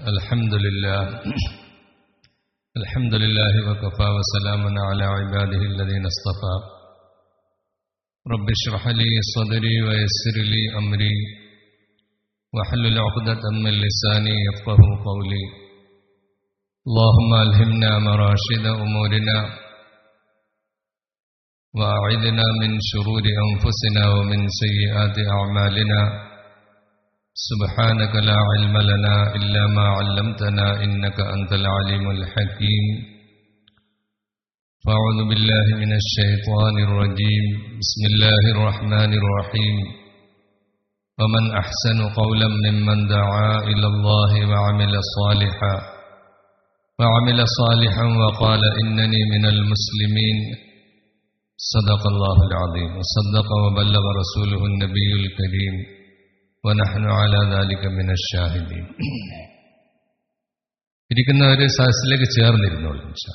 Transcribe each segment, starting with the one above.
الحمد لله الحمد لله وكفى وسلام على عباده الذين اصطفى رب اشرح لي صدري ويسر لي أمري واحلل عقدة من لساني يفقه قولي اللهم ألهمنا مراشد أمورنا وأعذنا من شرور أنفسنا ومن سيئات أعمالنا سبحانك لا علم لنا إلا ما علمتنا إنك أنت العليم الحكيم فأعوذ بالله من الشيطان الرجيم بسم الله الرحمن الرحيم ومن أحسن قولا ممن دعا إلى الله وعمل صالحا وعمل صالحا وقال إنني من المسلمين صدق الله العظيم وصدق وبلغ رسوله النبي الكريم ونحن على ذلك من الشاهدين ഇരിക്കുന്നവർ സദസ്സിലേക്ക് ചേർന്നിരുന്നോളൂ ഇൻഷാ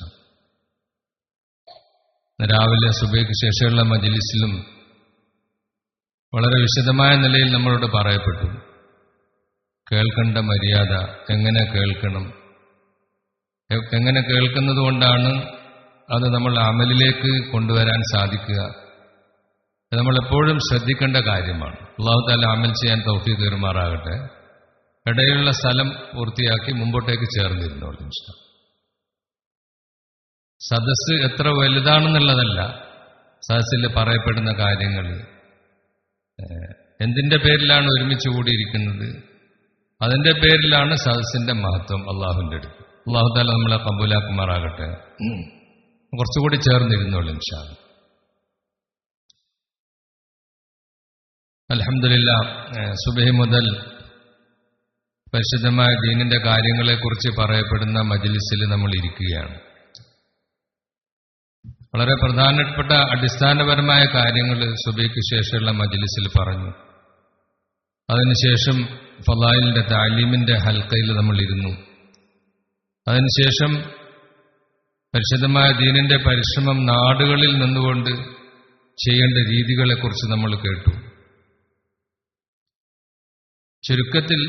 രാവിലെ സുബൈക്ക് ശേഷമുള്ള മജലിസിലും വളരെ വിശദമായ നിലയിൽ നമ്മളോട് പറയപ്പെട്ടു കേൾക്കേണ്ട മര്യാദ എങ്ങനെ കേൾക്കണം എങ്ങനെ കേൾക്കുന്നത് കൊണ്ടാണ് അത് നമ്മൾ അമലിലേക്ക് കൊണ്ടുവരാൻ സാധിക്കുക നമ്മൾ എപ്പോഴും ശ്രദ്ധിക്കേണ്ട കാര്യമാണ് അള്ളാഹു താല അമൽ ചെയ്യാൻ തൗഫീ കയറുമാറാകട്ടെ ഇടയിലുള്ള സ്ഥലം പൂർത്തിയാക്കി മുമ്പോട്ടേക്ക് ചേർന്നിരുന്നോളൂ സദസ് എത്ര വലുതാണെന്നുള്ളതല്ല സദസ്സിൽ പറയപ്പെടുന്ന കാര്യങ്ങൾ എന്തിന്റെ പേരിലാണ് ഒരുമിച്ച് കൂടിയിരിക്കുന്നത് അതിന്റെ പേരിലാണ് സദസ്സിന്റെ മഹത്വം അള്ളാഹുവിന്റെ അടുത്ത് അള്ളാഹു താല നമ്മളെ കബൂലാക്കുമാറാകട്ടെ കുറച്ചുകൂടി ചേർന്നിരുന്നോളൂ ഇൻഷാ അലഹമില്ല സുബഹി മുതൽ പരിശുദ്ധമായ ദീനിന്റെ കാര്യങ്ങളെക്കുറിച്ച് പറയപ്പെടുന്ന മജിലിസിൽ നമ്മൾ ഇരിക്കുകയാണ് വളരെ പ്രധാനപ്പെട്ട അടിസ്ഥാനപരമായ കാര്യങ്ങൾ സുബൈക്ക് ശേഷമുള്ള മജിലിസിൽ പറഞ്ഞു അതിനുശേഷം ഫലായിലിന്റെ താലീമിന്റെ ഹൽക്കയിൽ നമ്മൾ ഇരുന്നു അതിനുശേഷം പരിശുദ്ധമായ ദീനിന്റെ പരിശ്രമം നാടുകളിൽ നിന്നുകൊണ്ട് ചെയ്യേണ്ട രീതികളെക്കുറിച്ച് നമ്മൾ കേട്ടു ചുരുക്കത്തിൽ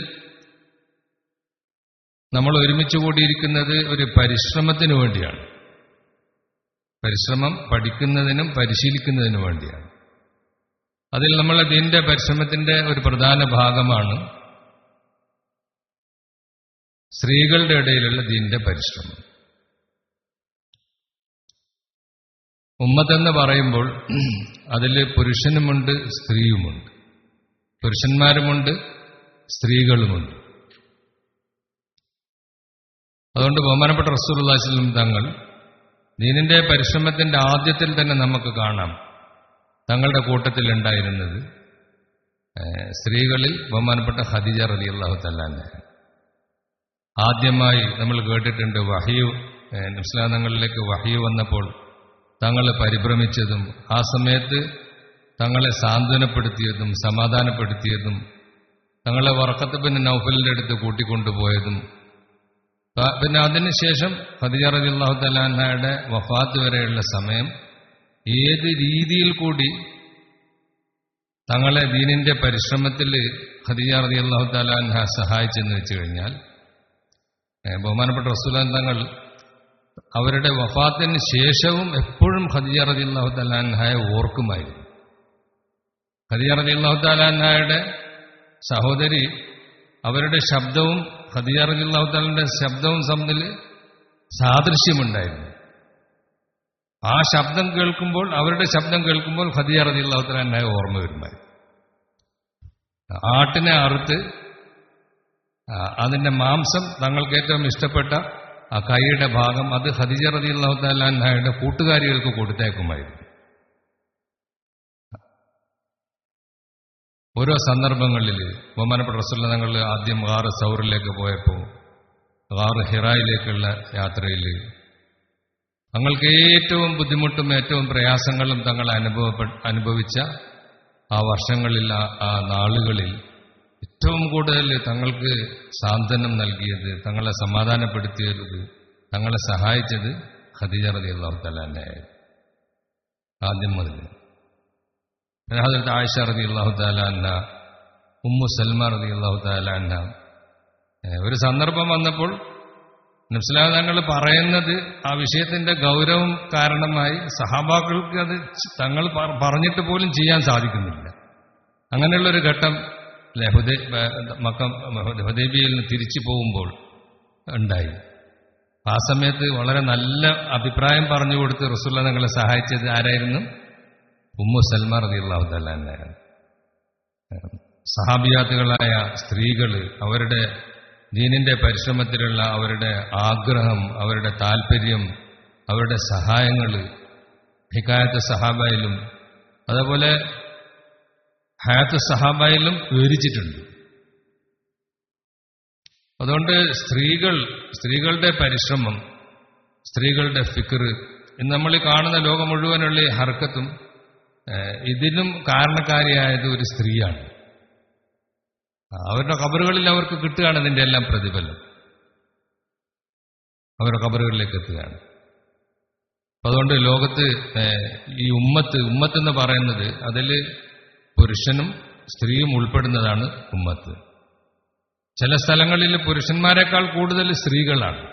നമ്മൾ ഒരുമിച്ച് കൂടിയിരിക്കുന്നത് ഒരു പരിശ്രമത്തിന് വേണ്ടിയാണ് പരിശ്രമം പഠിക്കുന്നതിനും പരിശീലിക്കുന്നതിനും വേണ്ടിയാണ് അതിൽ നമ്മൾ ദീന്റെ പരിശ്രമത്തിന്റെ ഒരു പ്രധാന ഭാഗമാണ് സ്ത്രീകളുടെ ഇടയിലുള്ള ദീന്റെ പരിശ്രമം ഉമ്മത്തെന്ന് പറയുമ്പോൾ അതിൽ പുരുഷനുമുണ്ട് സ്ത്രീയുമുണ്ട് പുരുഷന്മാരുമുണ്ട് സ്ത്രീകളുമുണ്ട് അതുകൊണ്ട് ബഹുമാനപ്പെട്ട റസൂർലാസ്ലും തങ്ങൾ ദീനിന്റെ പരിശ്രമത്തിന്റെ ആദ്യത്തിൽ തന്നെ നമുക്ക് കാണാം തങ്ങളുടെ കൂട്ടത്തിൽ ഉണ്ടായിരുന്നത് സ്ത്രീകളിൽ ബഹുമാനപ്പെട്ട ഖദിജ റലി അള്ളാഹു തല്ലാന്നെ ആദ്യമായി നമ്മൾ കേട്ടിട്ടുണ്ട് വഹിയു നിസ്ലാനങ്ങളിലേക്ക് വഹിയു വന്നപ്പോൾ തങ്ങൾ പരിഭ്രമിച്ചതും ആ സമയത്ത് തങ്ങളെ സാന്ത്വനപ്പെടുത്തിയതും സമാധാനപ്പെടുത്തിയതും തങ്ങളെ വറക്കത്ത് പിന്നെ നൗഫലിന്റെ അടുത്ത് കൂട്ടിക്കൊണ്ടുപോയതും പിന്നെ അതിനുശേഷം ഖദിജ റതി അള്ളാഹു തലാഹയുടെ വഫാത്ത് വരെയുള്ള സമയം ഏത് രീതിയിൽ കൂടി തങ്ങളെ ദീനിന്റെ പരിശ്രമത്തിൽ ഖദിജ റതി അള്ളാഹു തലാഹ സഹായിച്ചെന്ന് വെച്ചു കഴിഞ്ഞാൽ ബഹുമാനപ്പെട്ട റസൂലാൻ തങ്ങൾ അവരുടെ വഫാത്തിന് ശേഷവും എപ്പോഴും ഖദിജ റതി അള്ളാഹു തലാഹയെ ഓർക്കുമായിരുന്നു ഖദിജ റതി അള്ളാഹു തലാഹയുടെ സഹോദരി അവരുടെ ശബ്ദവും ഖദിജ റതി അള്ളാഹു തലാന്റെ ശബ്ദവും തമ്മിൽ സാദൃശ്യമുണ്ടായിരുന്നു ആ ശബ്ദം കേൾക്കുമ്പോൾ അവരുടെ ശബ്ദം കേൾക്കുമ്പോൾ ഖദിജ റതി അള്ളാഹു തലാഹയെ ഓർമ്മ വരുമായി ആട്ടിനെ അറുത്ത് അതിന്റെ മാംസം തങ്ങൾക്ക് ഏറ്റവും ഇഷ്ടപ്പെട്ട ആ കൈയുടെ ഭാഗം അത് ഖദിജ റതി അള്ളാഹു തലാഹയുടെ കൂട്ടുകാരികൾക്ക് കൊടുത്തേക്കുമായിരുന്നു ഓരോ സന്ദർഭങ്ങളിൽ ബഹുമാനപ്പെട്ട റസുല്ല തങ്ങൾ ആദ്യം ഗാറ് സൗറിലേക്ക് പോയപ്പോൾ ഗാറ് ഹിറായിലേക്കുള്ള യാത്രയിൽ തങ്ങൾക്ക് ഏറ്റവും ബുദ്ധിമുട്ടും ഏറ്റവും പ്രയാസങ്ങളും തങ്ങൾ അനുഭവപ്പെ അനുഭവിച്ച ആ വർഷങ്ങളിൽ ആ നാളുകളിൽ ഏറ്റവും കൂടുതൽ തങ്ങൾക്ക് സാന്ത്വനം നൽകിയത് തങ്ങളെ സമാധാനപ്പെടുത്തിയത് തങ്ങളെ സഹായിച്ചത് ഖദീജ റതി അള്ളാഹു തലാനായിരുന്നു ആദ്യം മുതൽ ഹജരത്ത് ആയിഷ റതി അള്ളാഹു താലാന്ന ഉമ്മു സൽമ റതി അള്ളാഹു താലാന്ന ഏ, ഒരു സന്ദർഭം വന്നപ്പോൾ നബ്സലാതങ്ങൾ പറയുന്നത് ആ വിഷയത്തിന്റെ ഗൗരവം കാരണമായി സഹാബാക്കൾക്ക് അത് തങ്ങൾ പ- പറഞ്ഞിട്ട് പോലും ചെയ്യാൻ സാധിക്കുന്നില്ല അങ്ങനെയുള്ളൊരു ഘട്ടം അല്ലെ ഹുദേ മക്കം ഹുദൈബിയിൽ നിന്ന് തിരിച്ചു പോകുമ്പോൾ ഉണ്ടായി ആ സമയത്ത് വളരെ നല്ല അഭിപ്രായം പറഞ്ഞു കൊടുത്ത് റസൂല്ല നിങ്ങളെ സഹായിച്ചത് ആരായിരുന്നു ഉമ്മു സൽമാ റളിയല്ലാഹു തആല എന്നായിരുന്നു സഹാബിയാത്തുകളായ സ്ത്രീകൾ അവരുടെ ദീനിന്റെ പരിശ്രമത്തിലുള്ള അവരുടെ ആഗ്രഹം അവരുടെ താല്പര്യം അവരുടെ സഹായങ്ങൾ ഹിക്കായത്ത് സഹാബയിലും അതേപോലെ ഹയാത്ത് സഹാബയിലും വിവരിച്ചിട്ടുണ്ട് അതുകൊണ്ട് സ്ത്രീകൾ സ്ത്രീകളുടെ പരിശ്രമം സ്ത്രീകളുടെ ഫിക്കർ ഇന്ന് നമ്മൾ ഈ കാണുന്ന ലോകം മുഴുവനുള്ള ഈ ഹർക്കത്തും ഏഹ്, ഇതിനും കാരണക്കാരിയായത് ഒരു സ്ത്രീയാണ് അവരുടെ കബറുകളിൽ അവർക്ക് കിട്ടുകയാണ് ഇതിന്റെ എല്ലാം പ്രതിഫലം അവരുടെ കബറുകളിലേക്ക് എത്തുകയാണ് അപ്പൊ അതുകൊണ്ട് ലോകത്ത് ഏഹ്, ഈ ഉമ്മത്ത് ഉമ്മത്ത് എന്ന് പറയുന്നത് അതിൽ പുരുഷനും സ്ത്രീയും ഉൾപ്പെടുന്നതാണ് ഉമ്മത്ത് ചില സ്ഥലങ്ങളിൽ പുരുഷന്മാരെക്കാൾ കൂടുതൽ സ്ത്രീകളാണ്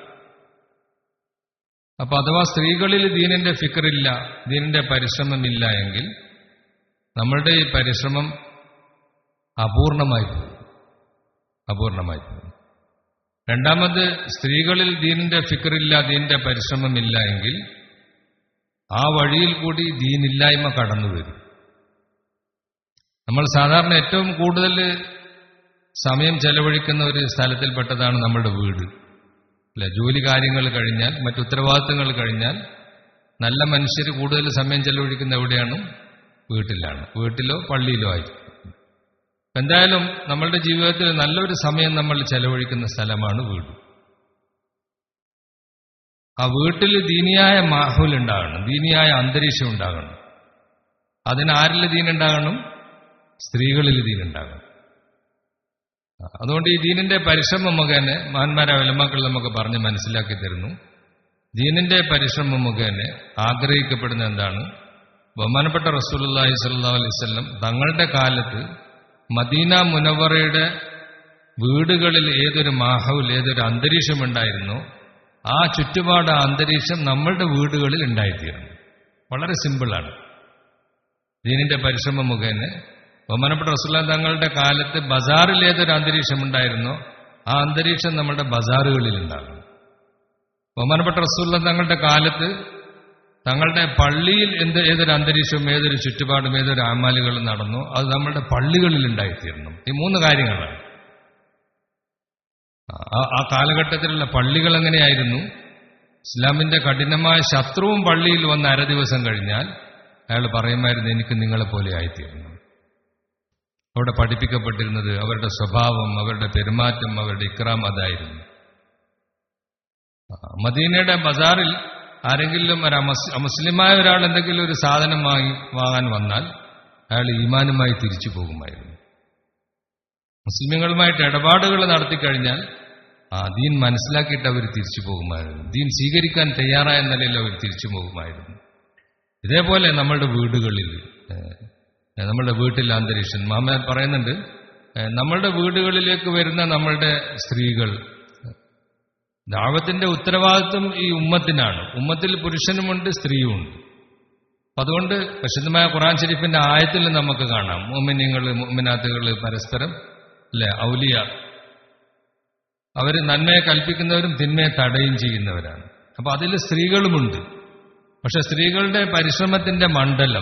അപ്പൊ അഥവാ സ്ത്രീകളിൽ ദീനിന്റെ ഫിക്കറില്ല ദീനിന്റെ പരിശ്രമമില്ല എങ്കിൽ നമ്മളുടെ ഈ പരിശ്രമം അപൂർണമായി പോകും അപൂർണമായി പോകും രണ്ടാമത് സ്ത്രീകളിൽ ദീനിന്റെ ഫിക്കറില്ല ദീനിന്റെ പരിശ്രമമില്ല എങ്കിൽ ആ വഴിയിൽ കൂടി ദീനില്ലായ്മ കടന്നു വരും നമ്മൾ സാധാരണ ഏറ്റവും കൂടുതൽ സമയം ചെലവഴിക്കുന്ന ഒരു സ്ഥലത്തിൽപ്പെട്ടതാണ് നമ്മുടെ വീട് അല്ലെ ജോലി കാര്യങ്ങൾ കഴിഞ്ഞാൽ മറ്റു ഉത്തരവാദിത്തങ്ങൾ കഴിഞ്ഞാൽ നല്ല മനുഷ്യർ കൂടുതൽ സമയം ചെലവഴിക്കുന്ന എവിടെയാണ് വീട്ടിലാണ് വീട്ടിലോ പള്ളിയിലോ ആയിരിക്കും എന്തായാലും നമ്മളുടെ ജീവിതത്തിൽ നല്ലൊരു സമയം നമ്മൾ ചെലവഴിക്കുന്ന സ്ഥലമാണ് വീട് ആ വീട്ടിൽ ദീനിയായ മാഹുൽ ഉണ്ടാകണം ദീനിയായ അന്തരീക്ഷം ഉണ്ടാകണം അതിന് ആരിൽ ദീനുണ്ടാകണം സ്ത്രീകളിൽ ദീനുണ്ടാകണം അതുകൊണ്ട് ഈ ദീനിന്റെ പരിശ്രമം മുഖേന മഹാന്മാരായ വിലമാക്കൾ നമുക്ക് പറഞ്ഞ് മനസ്സിലാക്കി തരുന്നു ദീനിന്റെ പരിശ്രമം മുഖേന ആഗ്രഹിക്കപ്പെടുന്ന എന്താണ് ബഹുമാനപ്പെട്ട റസൂലുള്ളാഹി സ്വല്ലല്ലാഹു അലൈഹി വസല്ലം തങ്ങളുടെ കാലത്ത് മദീന മുനവറയുടെ വീടുകളിൽ ഏതൊരു മാഹൗൽ ഏതൊരു അന്തരീക്ഷം ഉണ്ടായിരുന്നോ ആ ചുറ്റുപാട് ആ അന്തരീക്ഷം നമ്മളുടെ വീടുകളിൽ ഉണ്ടായിത്തീരണം വളരെ സിമ്പിളാണ് ദീനിന്റെ പരിശ്രമം മുഖേന ബഹുമാനപ്പെട്ട റസൂല്ല തങ്ങളുടെ കാലത്ത് ബസാറിൽ ഏതൊരു അന്തരീക്ഷം ഉണ്ടായിരുന്നോ ആ അന്തരീക്ഷം നമ്മുടെ ബസാറുകളിൽ ഉണ്ടാകും ബഹുമാനപ്പെട്ട റസൂല്ല തങ്ങളുടെ കാലത്ത് തങ്ങളുടെ പള്ളിയിൽ എന്ത് ഏതൊരു അന്തരീക്ഷവും ഏതൊരു ചുറ്റുപാടും ഏതൊരു ആമാലുകളും നടന്നു അത് നമ്മുടെ പള്ളികളിൽ ഉണ്ടായിത്തീരണം ഈ മൂന്ന് കാര്യങ്ങളാണ് ആ- ആ കാലഘട്ടത്തിലുള്ള പള്ളികൾ എങ്ങനെയായിരുന്നു ഇസ്ലാമിന്റെ കഠിനമായ ശത്രുവും പള്ളിയിൽ വന്ന് അര ദിവസം കഴിഞ്ഞാൽ അയാൾ പറയുമായിരുന്നു എനിക്ക് നിങ്ങളെ പോലെ ആയിത്തീരണം അവിടെ പഠിപ്പിക്കപ്പെട്ടിരുന്നത് അവരുടെ സ്വഭാവം അവരുടെ പെരുമാറ്റം അവരുടെ ഇക്രാം അതായിരുന്നു ആ, മദീനയുടെ ബസാറിൽ ആരെങ്കിലും ഒരു അമസ്- അമുസ്ലിമായ ഒരാൾ എന്തെങ്കിലും ഒരു സാധനം വാങ്ങി വാങ്ങാൻ വന്നാൽ അയാൾ ഈമാനുമായി തിരിച്ചു പോകുമായിരുന്നു മുസ്ലിമുകളുമായിട്ട് ഇടപാടുകൾ നടത്തിക്കഴിഞ്ഞാൽ ആ ദീൻ മനസ്സിലാക്കിയിട്ട് അവർ തിരിച്ചു പോകുമായിരുന്നു ദീൻ സ്വീകരിക്കാൻ തയ്യാറായ നിലയിൽ അവർ തിരിച്ചു പോകുമായിരുന്നു ഇതേപോലെ നമ്മളുടെ വീടുകളിൽ ഏഹ്, നമ്മളുടെ വീട്ടിലെ അന്തരീക്ഷം മാമ പറയുന്നുണ്ട് ഏഹ്, നമ്മളുടെ വീടുകളിലേക്ക് വരുന്ന നമ്മളുടെ സ്ത്രീകൾ ദാവത്തിന്റെ ഉത്തരവാദിത്വം ഈ ഉമ്മത്തിനാണ് ഉമ്മത്തിൽ പുരുഷനുമുണ്ട് സ്ത്രീയുമുണ്ട് അപ്പൊ അതുകൊണ്ട് പ്രസിദ്ധമായ ഖുറാൻ ഷരീഫിന്റെ ആയത്തിൽ നമുക്ക് കാണാം മോമിനിയങ്ങൾ മോമിനാത്തുകൾ പരസ്പരം അല്ലെ ഔലിയ അവർ നന്മയെ കൽപ്പിക്കുന്നവരും തിന്മയെ തടയും ചെയ്യുന്നവരാണ് അപ്പൊ അതിൽ സ്ത്രീകളുമുണ്ട് പക്ഷെ സ്ത്രീകളുടെ പരിശ്രമത്തിന്റെ മണ്ഡലം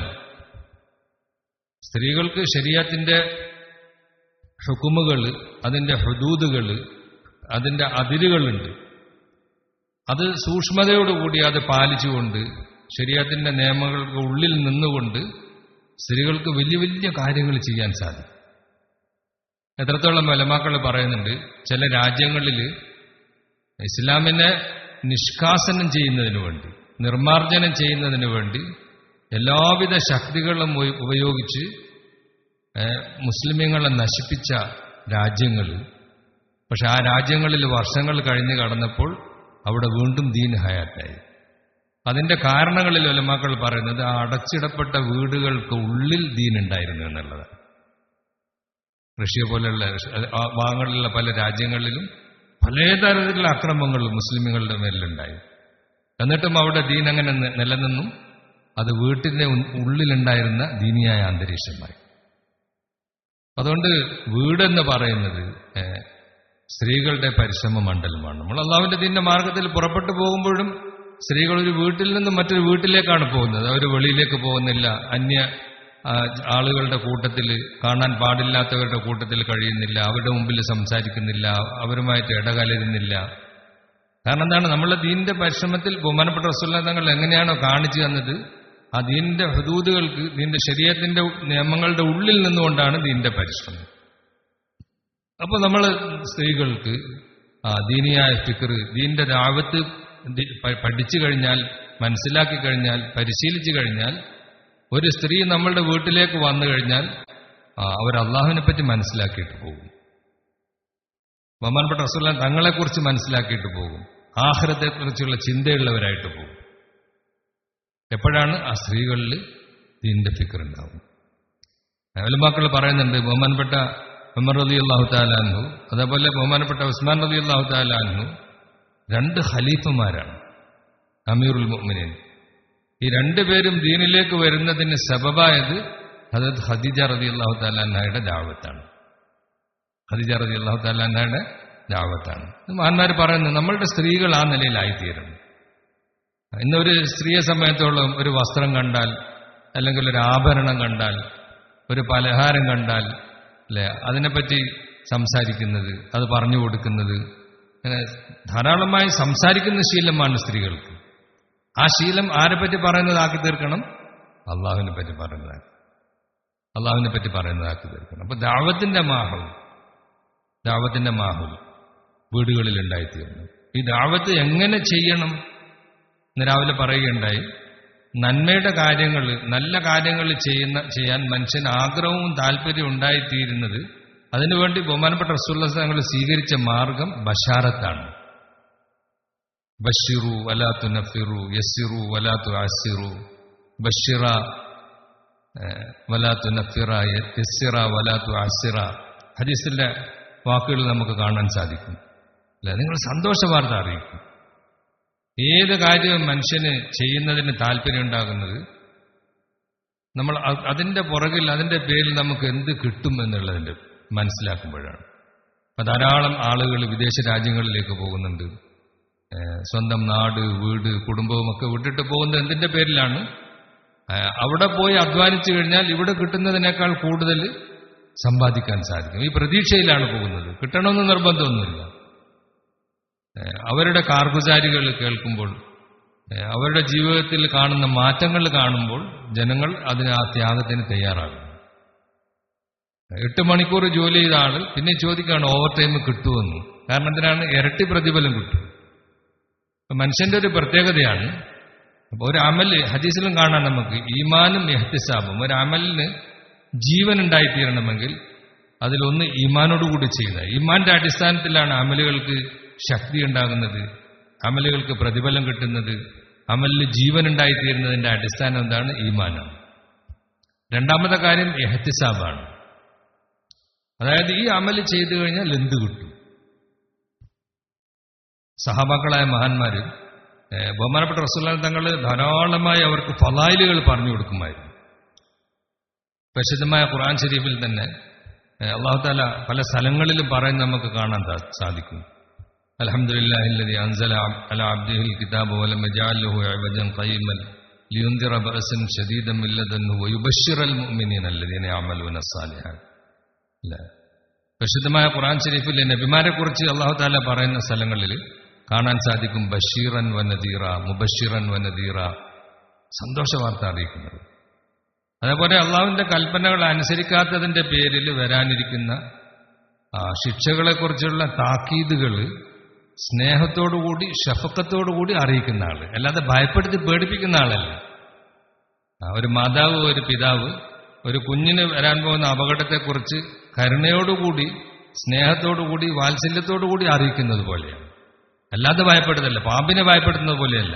സ്ത്രീകൾക്ക് ശരീരത്തിന്റെ ഹുക്കുമുകൾ അതിന്റെ ഹുദൂദുകൾ അതിന്റെ അതിരുകളുണ്ട് അത് സൂക്ഷ്മതയോടുകൂടി അത് പാലിച്ചുകൊണ്ട് ശരീരത്തിന്റെ നിയമങ്ങൾക്ക് ഉള്ളിൽ നിന്നുകൊണ്ട് സ്ത്രീകൾക്ക് വലിയ വലിയ കാര്യങ്ങൾ ചെയ്യാൻ സാധിക്കും എത്രത്തോളം വലമാക്കൾ പറയുന്നുണ്ട് ചില രാജ്യങ്ങളിൽ ഇസ്ലാമിനെ നിഷ്കാസനം ചെയ്യുന്നതിന് വേണ്ടി നിർമാർജനം ചെയ്യുന്നതിന് വേണ്ടി എല്ലാവിധ ശക്തികളും ഉപ- ഉപയോഗിച്ച് ഏഹ്, മുസ്ലിമീങ്ങളെ നശിപ്പിച്ച രാജ്യങ്ങൾ പക്ഷെ ആ രാജ്യങ്ങളിൽ വർഷങ്ങൾ കഴിഞ്ഞ് കടന്നപ്പോൾ അവിടെ വീണ്ടും ദീൻ ഹയാത്തായി അതിന്റെ കാരണങ്ങളിൽ ഒലമാക്കൾ പറയുന്നത് ആ അടച്ചിടപ്പെട്ട വീടുകൾക്ക് ഉള്ളിൽ ദീൻ ഉണ്ടായിരുന്നു എന്നുള്ളതാണ് റഷ്യ പോലെയുള്ള ആ ഭാഗങ്ങളിലുള്ള പല രാജ്യങ്ങളിലും പലതരത്തിലുള്ള അക്രമങ്ങൾ മുസ്ലിമുകളുടെ മേലിലുണ്ടായി എന്നിട്ടും അവിടെ ദീൻ അങ്ങനെ നി- നിലനിന്നും അത് വീട്ടിന്റെ ഉ- ഉള്ളിലുണ്ടായിരുന്ന ദീനിയായ അന്തരീക്ഷമായി അതുകൊണ്ട് വീടെന്ന് പറയുന്നത് ഏഹ്, സ്ത്രീകളുടെ പരിശ്രമ മണ്ഡലമാണ് നമ്മൾ അള്ളാഹുവിന്റെ ദീന്റെ മാർഗത്തിൽ പുറപ്പെട്ടു പോകുമ്പോഴും സ്ത്രീകൾ ഒരു വീട്ടിൽ നിന്നും മറ്റൊരു വീട്ടിലേക്കാണ് പോകുന്നത് അവർ വെളിയിലേക്ക് പോകുന്നില്ല അന്യ ആ, ആളുകളുടെ കൂട്ടത്തിൽ കാണാൻ പാടില്ലാത്തവരുടെ കൂട്ടത്തിൽ കഴിയുന്നില്ല അവരുടെ മുമ്പിൽ സംസാരിക്കുന്നില്ല അവരുമായിട്ട് ഇടകലരുന്നില്ല കാരണം എന്താണ് നമ്മളെ ദീനിന്റെ പരിശ്രമത്തിൽ ബഹുമാനപ്പെട്ട റസൂല്ല തങ്ങൾ എങ്ങനെയാണോ കാണിച്ചു തന്നത് ആ ദീനിന്റെ ഹദൂദുകൾക്ക് ദീന്റെ ശരീരത്തിന്റെ നിയമങ്ങളുടെ ഉള്ളിൽ നിന്നുകൊണ്ടാണ് ദീനിന്റെ പരിശ്രമം അപ്പൊ നമ്മൾ സ്ത്രീകൾക്ക് ആ ദീനിയായ ഫിക്കർ ദീന്റെ രാവത്ത് ദി- പ- പഠിച്ചു കഴിഞ്ഞാൽ മനസ്സിലാക്കി കഴിഞ്ഞാൽ പരിശീലിച്ചു കഴിഞ്ഞാൽ ഒരു സ്ത്രീ നമ്മളുടെ വീട്ടിലേക്ക് വന്നു കഴിഞ്ഞാൽ ആ, അവർ അള്ളാഹുവിനെ പറ്റി മനസ്സിലാക്കിയിട്ട് പോകും ബഹുമാനപ്പെട്ട റസൂല്ല തങ്ങളെക്കുറിച്ച് മനസ്സിലാക്കിയിട്ട് പോകും ആഹാരത്തെക്കുറിച്ചുള്ള ചിന്തയുള്ളവരായിട്ട് പോകും എപ്പോഴാണ് ആ സ്ത്രീകളിൽ ദീന്റെ ഫിക്കർ ഉണ്ടാവും അവലമാക്കൾ പറയുന്നുണ്ട് ബഹുമാനപ്പെട്ട ഉമർ റലി അള്ളാഹു താലാൻഹു അതേപോലെ ബഹുമാനപ്പെട്ട ഉസ്മാൻ റലി അള്ളാഹു താലാൻഹു രണ്ട് ഖലീഫമാരാണ് അമീറുൽ മുഅ്മിനീൻ ഈ രണ്ടുപേരും ദീനിലേക്ക് വരുന്നതിന് സബബായത് ഹജത് ഖദീജ റതി അള്ളാഹു താലാൻഹയുടെ ദാവത്താണ് ഖദീജ റതി അള്ളാഹു താലാൻഹയുടെ ദാവത്താണ് മഹാന്മാർ പറയുന്നത് നമ്മളുടെ സ്ത്രീകൾ ആ നിലയിലായിത്തീരണം ഇന്നൊരു സ്ത്രീയെ സംബന്ധിച്ചോളം ഒരു വസ്ത്രം കണ്ടാൽ അല്ലെങ്കിൽ ഒരു ആഭരണം കണ്ടാൽ ഒരു പലഹാരം കണ്ടാൽ അല്ലെ അതിനെപ്പറ്റി സംസാരിക്കുന്നത് അത് പറഞ്ഞു കൊടുക്കുന്നത് അങ്ങനെ ധാരാളമായി സംസാരിക്കുന്ന ശീലമാണ് സ്ത്രീകൾക്ക് ആ ശീലം ആരെപ്പറ്റി പറയുന്നതാക്കി തീർക്കണം അള്ളാഹുവിനെ പറ്റി പറയുന്നതാക്കി അള്ളാഹുവിനെ പറ്റി പറയുന്നതാക്കി തീർക്കണം അപ്പൊ ദാവത്തിന്റെ മാഹുൽ ദാവത്തിന്റെ മാഹുൽ വീടുകളിൽ ഉണ്ടായിത്തീർന്നു ഈ ദാവത്ത് എങ്ങനെ ചെയ്യണം ഇന്ന് രാവിലെ പറയുകയുണ്ടായി നന്മയുടെ കാര്യങ്ങൾ നല്ല കാര്യങ്ങൾ ചെയ്യുന്ന ചെയ്യാൻ മനുഷ്യന് ആഗ്രഹവും താല്പര്യവും ഉണ്ടായിത്തീരുന്നത് അതിനുവേണ്ടി ബഹുമാനപ്പെട്ട റസൂള്ള തങ്ങൾ സ്വീകരിച്ച മാർഗം ബഷാറത്താണ് ബഷിറു വലാത്തു നഫിറു യസിറു വലാത്തു അസിറു ബഷിറ ഏഹ്, വലാത്തു നഫിറ യസിറ വലാത്തു അസിറ ഹദീസിന്റെ വാക്കുകൾ നമുക്ക് കാണാൻ സാധിക്കും അല്ലെ നിങ്ങൾ സന്തോഷ വാർത്ത അറിയിക്കും ഏത് കാര്യവും മനുഷ്യന് ചെയ്യുന്നതിന് താല്പര്യം ഉണ്ടാകുന്നത് നമ്മൾ അ- അതിന്റെ പുറകിൽ അതിന്റെ പേരിൽ നമുക്ക് എന്ത് കിട്ടും എന്നുള്ളതിന്റെ മനസ്സിലാക്കുമ്പോഴാണ് അപ്പൊ ധാരാളം ആളുകൾ വിദേശ രാജ്യങ്ങളിലേക്ക് പോകുന്നുണ്ട് ഏഹ് സ്വന്തം നാട് വീട് കുടുംബവും ഒക്കെ വിട്ടിട്ട് പോകുന്നത് എന്തിന്റെ പേരിലാണ് ഏഹ് അവിടെ പോയി അധ്വാനിച്ചു കഴിഞ്ഞാൽ ഇവിടെ കിട്ടുന്നതിനേക്കാൾ കൂടുതൽ സമ്പാദിക്കാൻ സാധിക്കും ഈ പ്രതീക്ഷയിലാണ് പോകുന്നത് കിട്ടണമെന്ന് നിർബന്ധമൊന്നുമില്ല ഏഹ് അവരുടെ കാർഗുജാരികൾ കേൾക്കുമ്പോൾ ഏഹ് അവരുടെ ജീവിതത്തിൽ കാണുന്ന മാറ്റങ്ങൾ കാണുമ്പോൾ ജനങ്ങൾ അതിന് ആ ത്യാഗത്തിന് തയ്യാറാകും എട്ട് മണിക്കൂർ ജോലി ചെയ്ത ആള് പിന്നെ ചോദിക്കുകയാണ് ഓവർ ടൈം കിട്ടുമെന്ന് കാരണം എന്തിനാണ് ഇരട്ടി പ്രതിഫലം കിട്ടും അപ്പൊ മനുഷ്യന്റെ ഒരു പ്രത്യേകതയാണ് അപ്പൊ ഒരു അമല് ഹദീസിലും കാണാം നമുക്ക് ഈമാനും എഹ്തിസാബും ഒരു അമലിന് ജീവൻ ഉണ്ടായിത്തീരണമെങ്കിൽ അതിലൊന്ന് ഈമാനോടുകൂടി ചെയ്യുക ഈമാന്റെ അടിസ്ഥാനത്തിലാണ് അമലുകൾക്ക് ശക്തി ഉണ്ടാകുന്നത് അമലുകൾക്ക് പ്രതിഫലം കിട്ടുന്നത് അമലിന് ജീവൻ ഉണ്ടായിത്തീരുന്നതിന്റെ അടിസ്ഥാനം എന്താണ് ഈമാനാണ് രണ്ടാമത്തെ കാര്യം എഹ്തിസാബാണ് അതായത് ഈ അമല് ചെയ്തു കഴിഞ്ഞാൽ എന്ത് കിട്ടും സഹാബാക്കളായ മഹാന്മാര് ഏഹ്, ബഹുമാനപ്പെട്ട റസൂല്ലാൻ തങ്ങൾ ധാരാളമായി അവർക്ക് ഫലായിലുകൾ പറഞ്ഞു കൊടുക്കുമായിരുന്നു പ്രസിദ്ധമായ ഖുർആൻ ഷരീഫിൽ തന്നെ ഏഹ്, അള്ളാഹു താല പല സ്ഥലങ്ങളിലും പറയുന്ന നമുക്ക് കാണാൻ സാ- സാധിക്കും അൽഹംദുലില്ലാഹില്ലദി അൻസല അബ്- അല അബ്ദിഹിൽ കിതാബ വലം യജഅലഹു ഇബദൻ ഖയ്യിമൻ ലിയുൻദിറ ബഅസൻ ശദീദൻ മിൻ ലദൻഹു വയുബശ്ശിറൽ മുഅ്മിനീന അല്ലദീന യഅമലൂന സ്സാലിഹാത്ത് അല്ലേ പ്രസിദ്ധമായ ഖുർആൻ ഷരീഫിലെ നബിമാരെ കുറിച്ച് അള്ളാഹു താല പറയുന്ന സ്ഥലങ്ങളിൽ കാണാൻ സാധിക്കും ബഷീറൻ വനദീറ മുബഷിറൻ വനദീറ സന്തോഷ വാർത്ത അറിയിക്കുന്നത് അതേപോലെ അള്ളാഹുവിന്റെ കൽപ്പനകൾ അനുസരിക്കാത്തതിന്റെ പേരിൽ വരാനിരിക്കുന്ന ആ, ശിക്ഷകളെക്കുറിച്ചുള്ള താക്കീതുകൾ സ്നേഹത്തോടുകൂടി ഷഫക്കത്തോടുകൂടി അറിയിക്കുന്ന ആള് അല്ലാതെ ഭയപ്പെടുത്തി പേടിപ്പിക്കുന്ന ആളല്ല ആ, ഒരു മാതാവ് ഒരു പിതാവ് ഒരു കുഞ്ഞിന് വരാൻ പോകുന്ന അപകടത്തെക്കുറിച്ച് കരുണയോടുകൂടി സ്നേഹത്തോടുകൂടി വാത്സല്യത്തോടുകൂടി അറിയിക്കുന്നത് പോലെയാണ് അല്ലാതെ ഭയപ്പെടുന്നല്ല പാമ്പിനെ ഭയപ്പെടുന്നത് പോലെയല്ല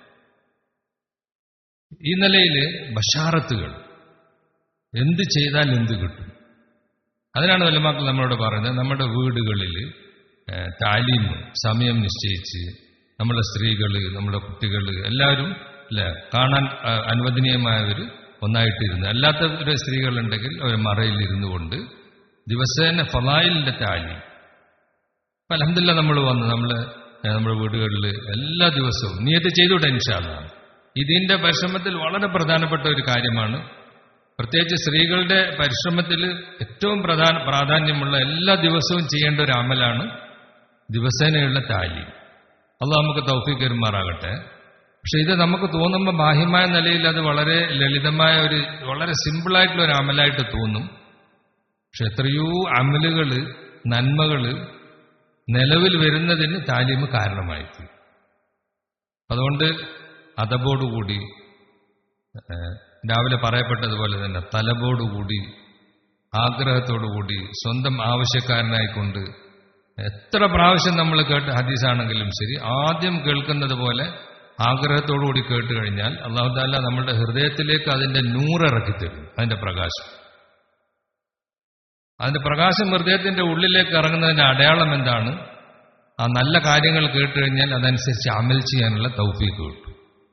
ഈ നിലയിൽ ബഷാറത്തുകൾ എന്ത് ചെയ്താൽ എന്ത് കിട്ടും അതിനാണ് വല്ലമാക്കൾ നമ്മളോട് പറയുന്നത് നമ്മുടെ വീടുകളിൽ ഏഹ്, താലീം സമയം നിശ്ചയിച്ച് നമ്മളെ സ്ത്രീകൾ നമ്മുടെ കുട്ടികൾ എല്ലാവരും അല്ലേ കാണാൻ ആ, അനുവദനീയമായവർ ഒന്നായിട്ടിരുന്ന് അല്ലാത്ത ഒരു സ്ത്രീകളുണ്ടെങ്കിൽ അവർ മറയിൽ ഇരുന്നു കൊണ്ട് ദിവസേന ഫലായിലിന്റെ താലീം അപ്പൊ അലഹമില്ല നമ്മൾ വന്ന് നമ്മൾ നമ്മുടെ വീടുകളിൽ എല്ലാ ദിവസവും നീയത്ത് ചെയ്തുകൂടെ ഇൻഷാല്ല ഇതിന്റെ പരിശ്രമത്തിൽ വളരെ പ്രധാനപ്പെട്ട ഒരു കാര്യമാണ് പ്രത്യേകിച്ച് സ്ത്രീകളുടെ പരിശ്രമത്തിൽ ഏറ്റവും പ്രധാന പ്രാധാന്യമുള്ള എല്ലാ ദിവസവും ചെയ്യേണ്ട ഒരു അമലാണ് ദിവസേനയുള്ള താലീം അള്ളാഹ് നമുക്ക് തൗഫീഖ് പെരുമാറാകട്ടെ പക്ഷെ ഇത് നമുക്ക് തോന്നുമ്പോൾ ബാഹ്യമായ നിലയിൽ അത് വളരെ ലളിതമായ ഒരു വളരെ സിമ്പിളായിട്ടുള്ള ഒരു അമലായിട്ട് തോന്നും പക്ഷെ എത്രയോ അമലുകള് നന്മകള് നിലവിൽ വരുന്നതിന് താലീമ് കാരണമായിത്തീരും അതുകൊണ്ട് അതബോടുകൂടി ഏഹ്, രാവിലെ പറയപ്പെട്ടതുപോലെ തന്നെ തലബോടുകൂടി ആഗ്രഹത്തോടുകൂടി സ്വന്തം ആവശ്യക്കാരനായിക്കൊണ്ട് എത്ര പ്രാവശ്യം നമ്മൾ കേട്ട ഹദീസാണെങ്കിലും ശരി ആദ്യം കേൾക്കുന്നത് പോലെ ആഗ്രഹത്തോടുകൂടി കേട്ട് കഴിഞ്ഞാൽ അള്ളാഹു താല നമ്മുടെ ഹൃദയത്തിലേക്ക് അതിന്റെ നൂറിറക്കി തരും അതിന്റെ പ്രകാശം അതിന്റെ പ്രകാശം ഹൃദയത്തിന്റെ ഉള്ളിലേക്ക് ഇറങ്ങുന്നതിന്റെ അടയാളം എന്താണ് ആ നല്ല കാര്യങ്ങൾ കേട്ട് കഴിഞ്ഞാൽ അതനുസരിച്ച് അമൽ ചെയ്യാനുള്ള തൗഫീക്ക് കിട്ടും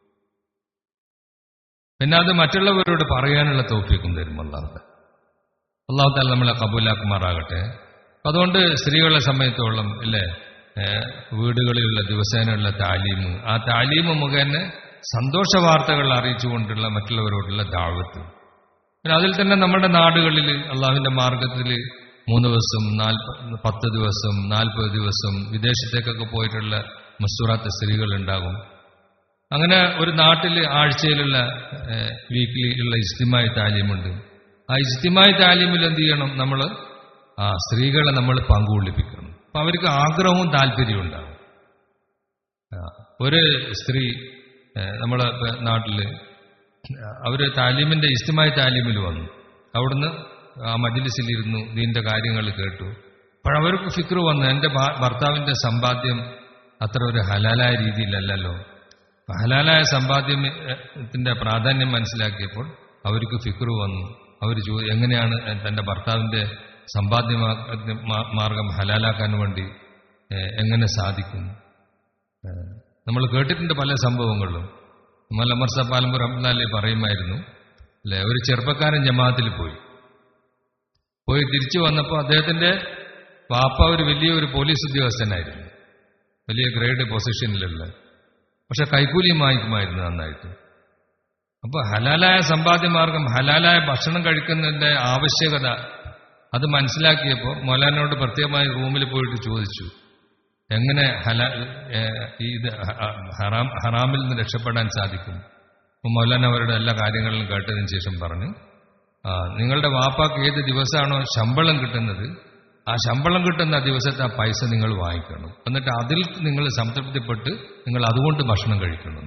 പിന്നെ അത് മറ്റുള്ളവരോട് പറയാനുള്ള തൗഫീക്കും തരും അള്ളാഹു അള്ളാഹു താല നമ്മളെ കബൂലാക്കുമാറാകട്ടെ അതുകൊണ്ട് സ്ത്രീകളെ സമയത്തോളം ഇല്ലേ ഏഹ്, വീടുകളിലുള്ള ദിവസേനയുള്ള താലീമ് ആ താലീമ് മുഖേന സന്തോഷ വാർത്തകൾ അറിയിച്ചുകൊണ്ടുള്ള മറ്റുള്ളവരോടുള്ള ദാവത്ത് പിന്നെ അതിൽ തന്നെ നമ്മുടെ നാടുകളിൽ അള്ളാഹുവിന്റെ മാർഗത്തിൽ മൂന്ന് ദിവസം നാൽപ്പ പത്ത് ദിവസം നാൽപ്പത് ദിവസം വിദേശത്തേക്കൊക്കെ പോയിട്ടുള്ള മസ്തുറാത്ത സ്ത്രീകൾ ഉണ്ടാകും അങ്ങനെ ഒരു നാട്ടിൽ ആഴ്ചയിലുള്ള വീക്കിലി ഉള്ള ഇസ്തിമായി താലീമുണ്ട് ആ ഇസ്തിമായി താലീമിൽ എന്ത് ചെയ്യണം നമ്മൾ ആ സ്ത്രീകളെ നമ്മൾ പങ്കുകൊള്ളിപ്പിക്കണം അപ്പൊ അവർക്ക് ആഗ്രഹവും താല്പര്യവും ഉണ്ടാകും ആ, ഒരു സ്ത്രീ ഏഹ്, നമ്മളെ പ- നാട്ടില് അവര് താലീമിന്റെ ഇസ്തിമായി താലീമിൽ വന്നു അവിടുന്ന് ആ മജ്ലിസിലിരുന്നു ഇതിന്റെ കാര്യങ്ങൾ കേട്ടു അപ്പോഴവർക്ക് ഫിക്ർ വന്നു എന്റെ ഭ- ഭർത്താവിന്റെ സമ്പാദ്യം അത്ര ഒരു ഹലാലായ രീതിയിലല്ലല്ലോ അപ്പൊ ഹലാലായ സമ്പാദ്യത്തിന്റെ പ്രാധാന്യം മനസ്സിലാക്കിയപ്പോൾ അവർക്ക് ഫിക്ർ വന്നു അവർ എങ്ങനെയാണ് തന്റെ ഭർത്താവിന്റെ സമ്പാദ്യ മാ- മാ- മാർഗം ഹലാലാക്കാൻ വേണ്ടി ഏഹ്, എങ്ങനെ സാധിക്കും ഏഹ്, നമ്മൾ കേട്ടിട്ടുണ്ട് പല സംഭവങ്ങളും മലമർസ പാലമ്പൂർ അബ്ദാലി പറയുമായിരുന്നു അല്ലെ ഒരു ചെറുപ്പക്കാരൻ ജമാഅത്തിൽ പോയി പോയി തിരിച്ചു വന്നപ്പോൾ അദ്ദേഹത്തിന്റെ വാപ്പ ഒരു വലിയ ഒരു പോലീസ് ഉദ്യോഗസ്ഥനായിരുന്നു വലിയ ഗ്രേഡ് പൊസിഷനിലുള്ള പക്ഷെ കൈക്കൂലിയും വാങ്ങിക്കുമായിരുന്നു നന്നായിട്ട് അപ്പൊ ഹലാലായ സമ്പാദ്യമാർഗം ഹലാലായ ഭക്ഷണം കഴിക്കുന്നതിന്റെ ആവശ്യകത അത് മനസ്സിലാക്കിയപ്പോൾ മൊലാനോട് പ്രത്യേകമായി റൂമിൽ പോയിട്ട് ചോദിച്ചു എങ്ങനെ ഹലാ ഏഹ് ഇത് ഹ- ഹറാം ഹറാമിൽ നിന്ന് രക്ഷപ്പെടാൻ സാധിക്കും അപ്പൊ മൗലാന അവരുടെ എല്ലാ കാര്യങ്ങളിലും കേട്ടതിന് ശേഷം പറഞ്ഞു ആ നിങ്ങളുടെ വാപ്പാക്ക് ഏത് ദിവസമാണോ ശമ്പളം കിട്ടുന്നത് ആ ശമ്പളം കിട്ടുന്ന ദിവസത്തെ ആ പൈസ നിങ്ങൾ വാങ്ങിക്കണം എന്നിട്ട് അതിൽ നിങ്ങൾ സംതൃപ്തിപ്പെട്ട് നിങ്ങൾ അതുകൊണ്ട് ഭക്ഷണം കഴിക്കണം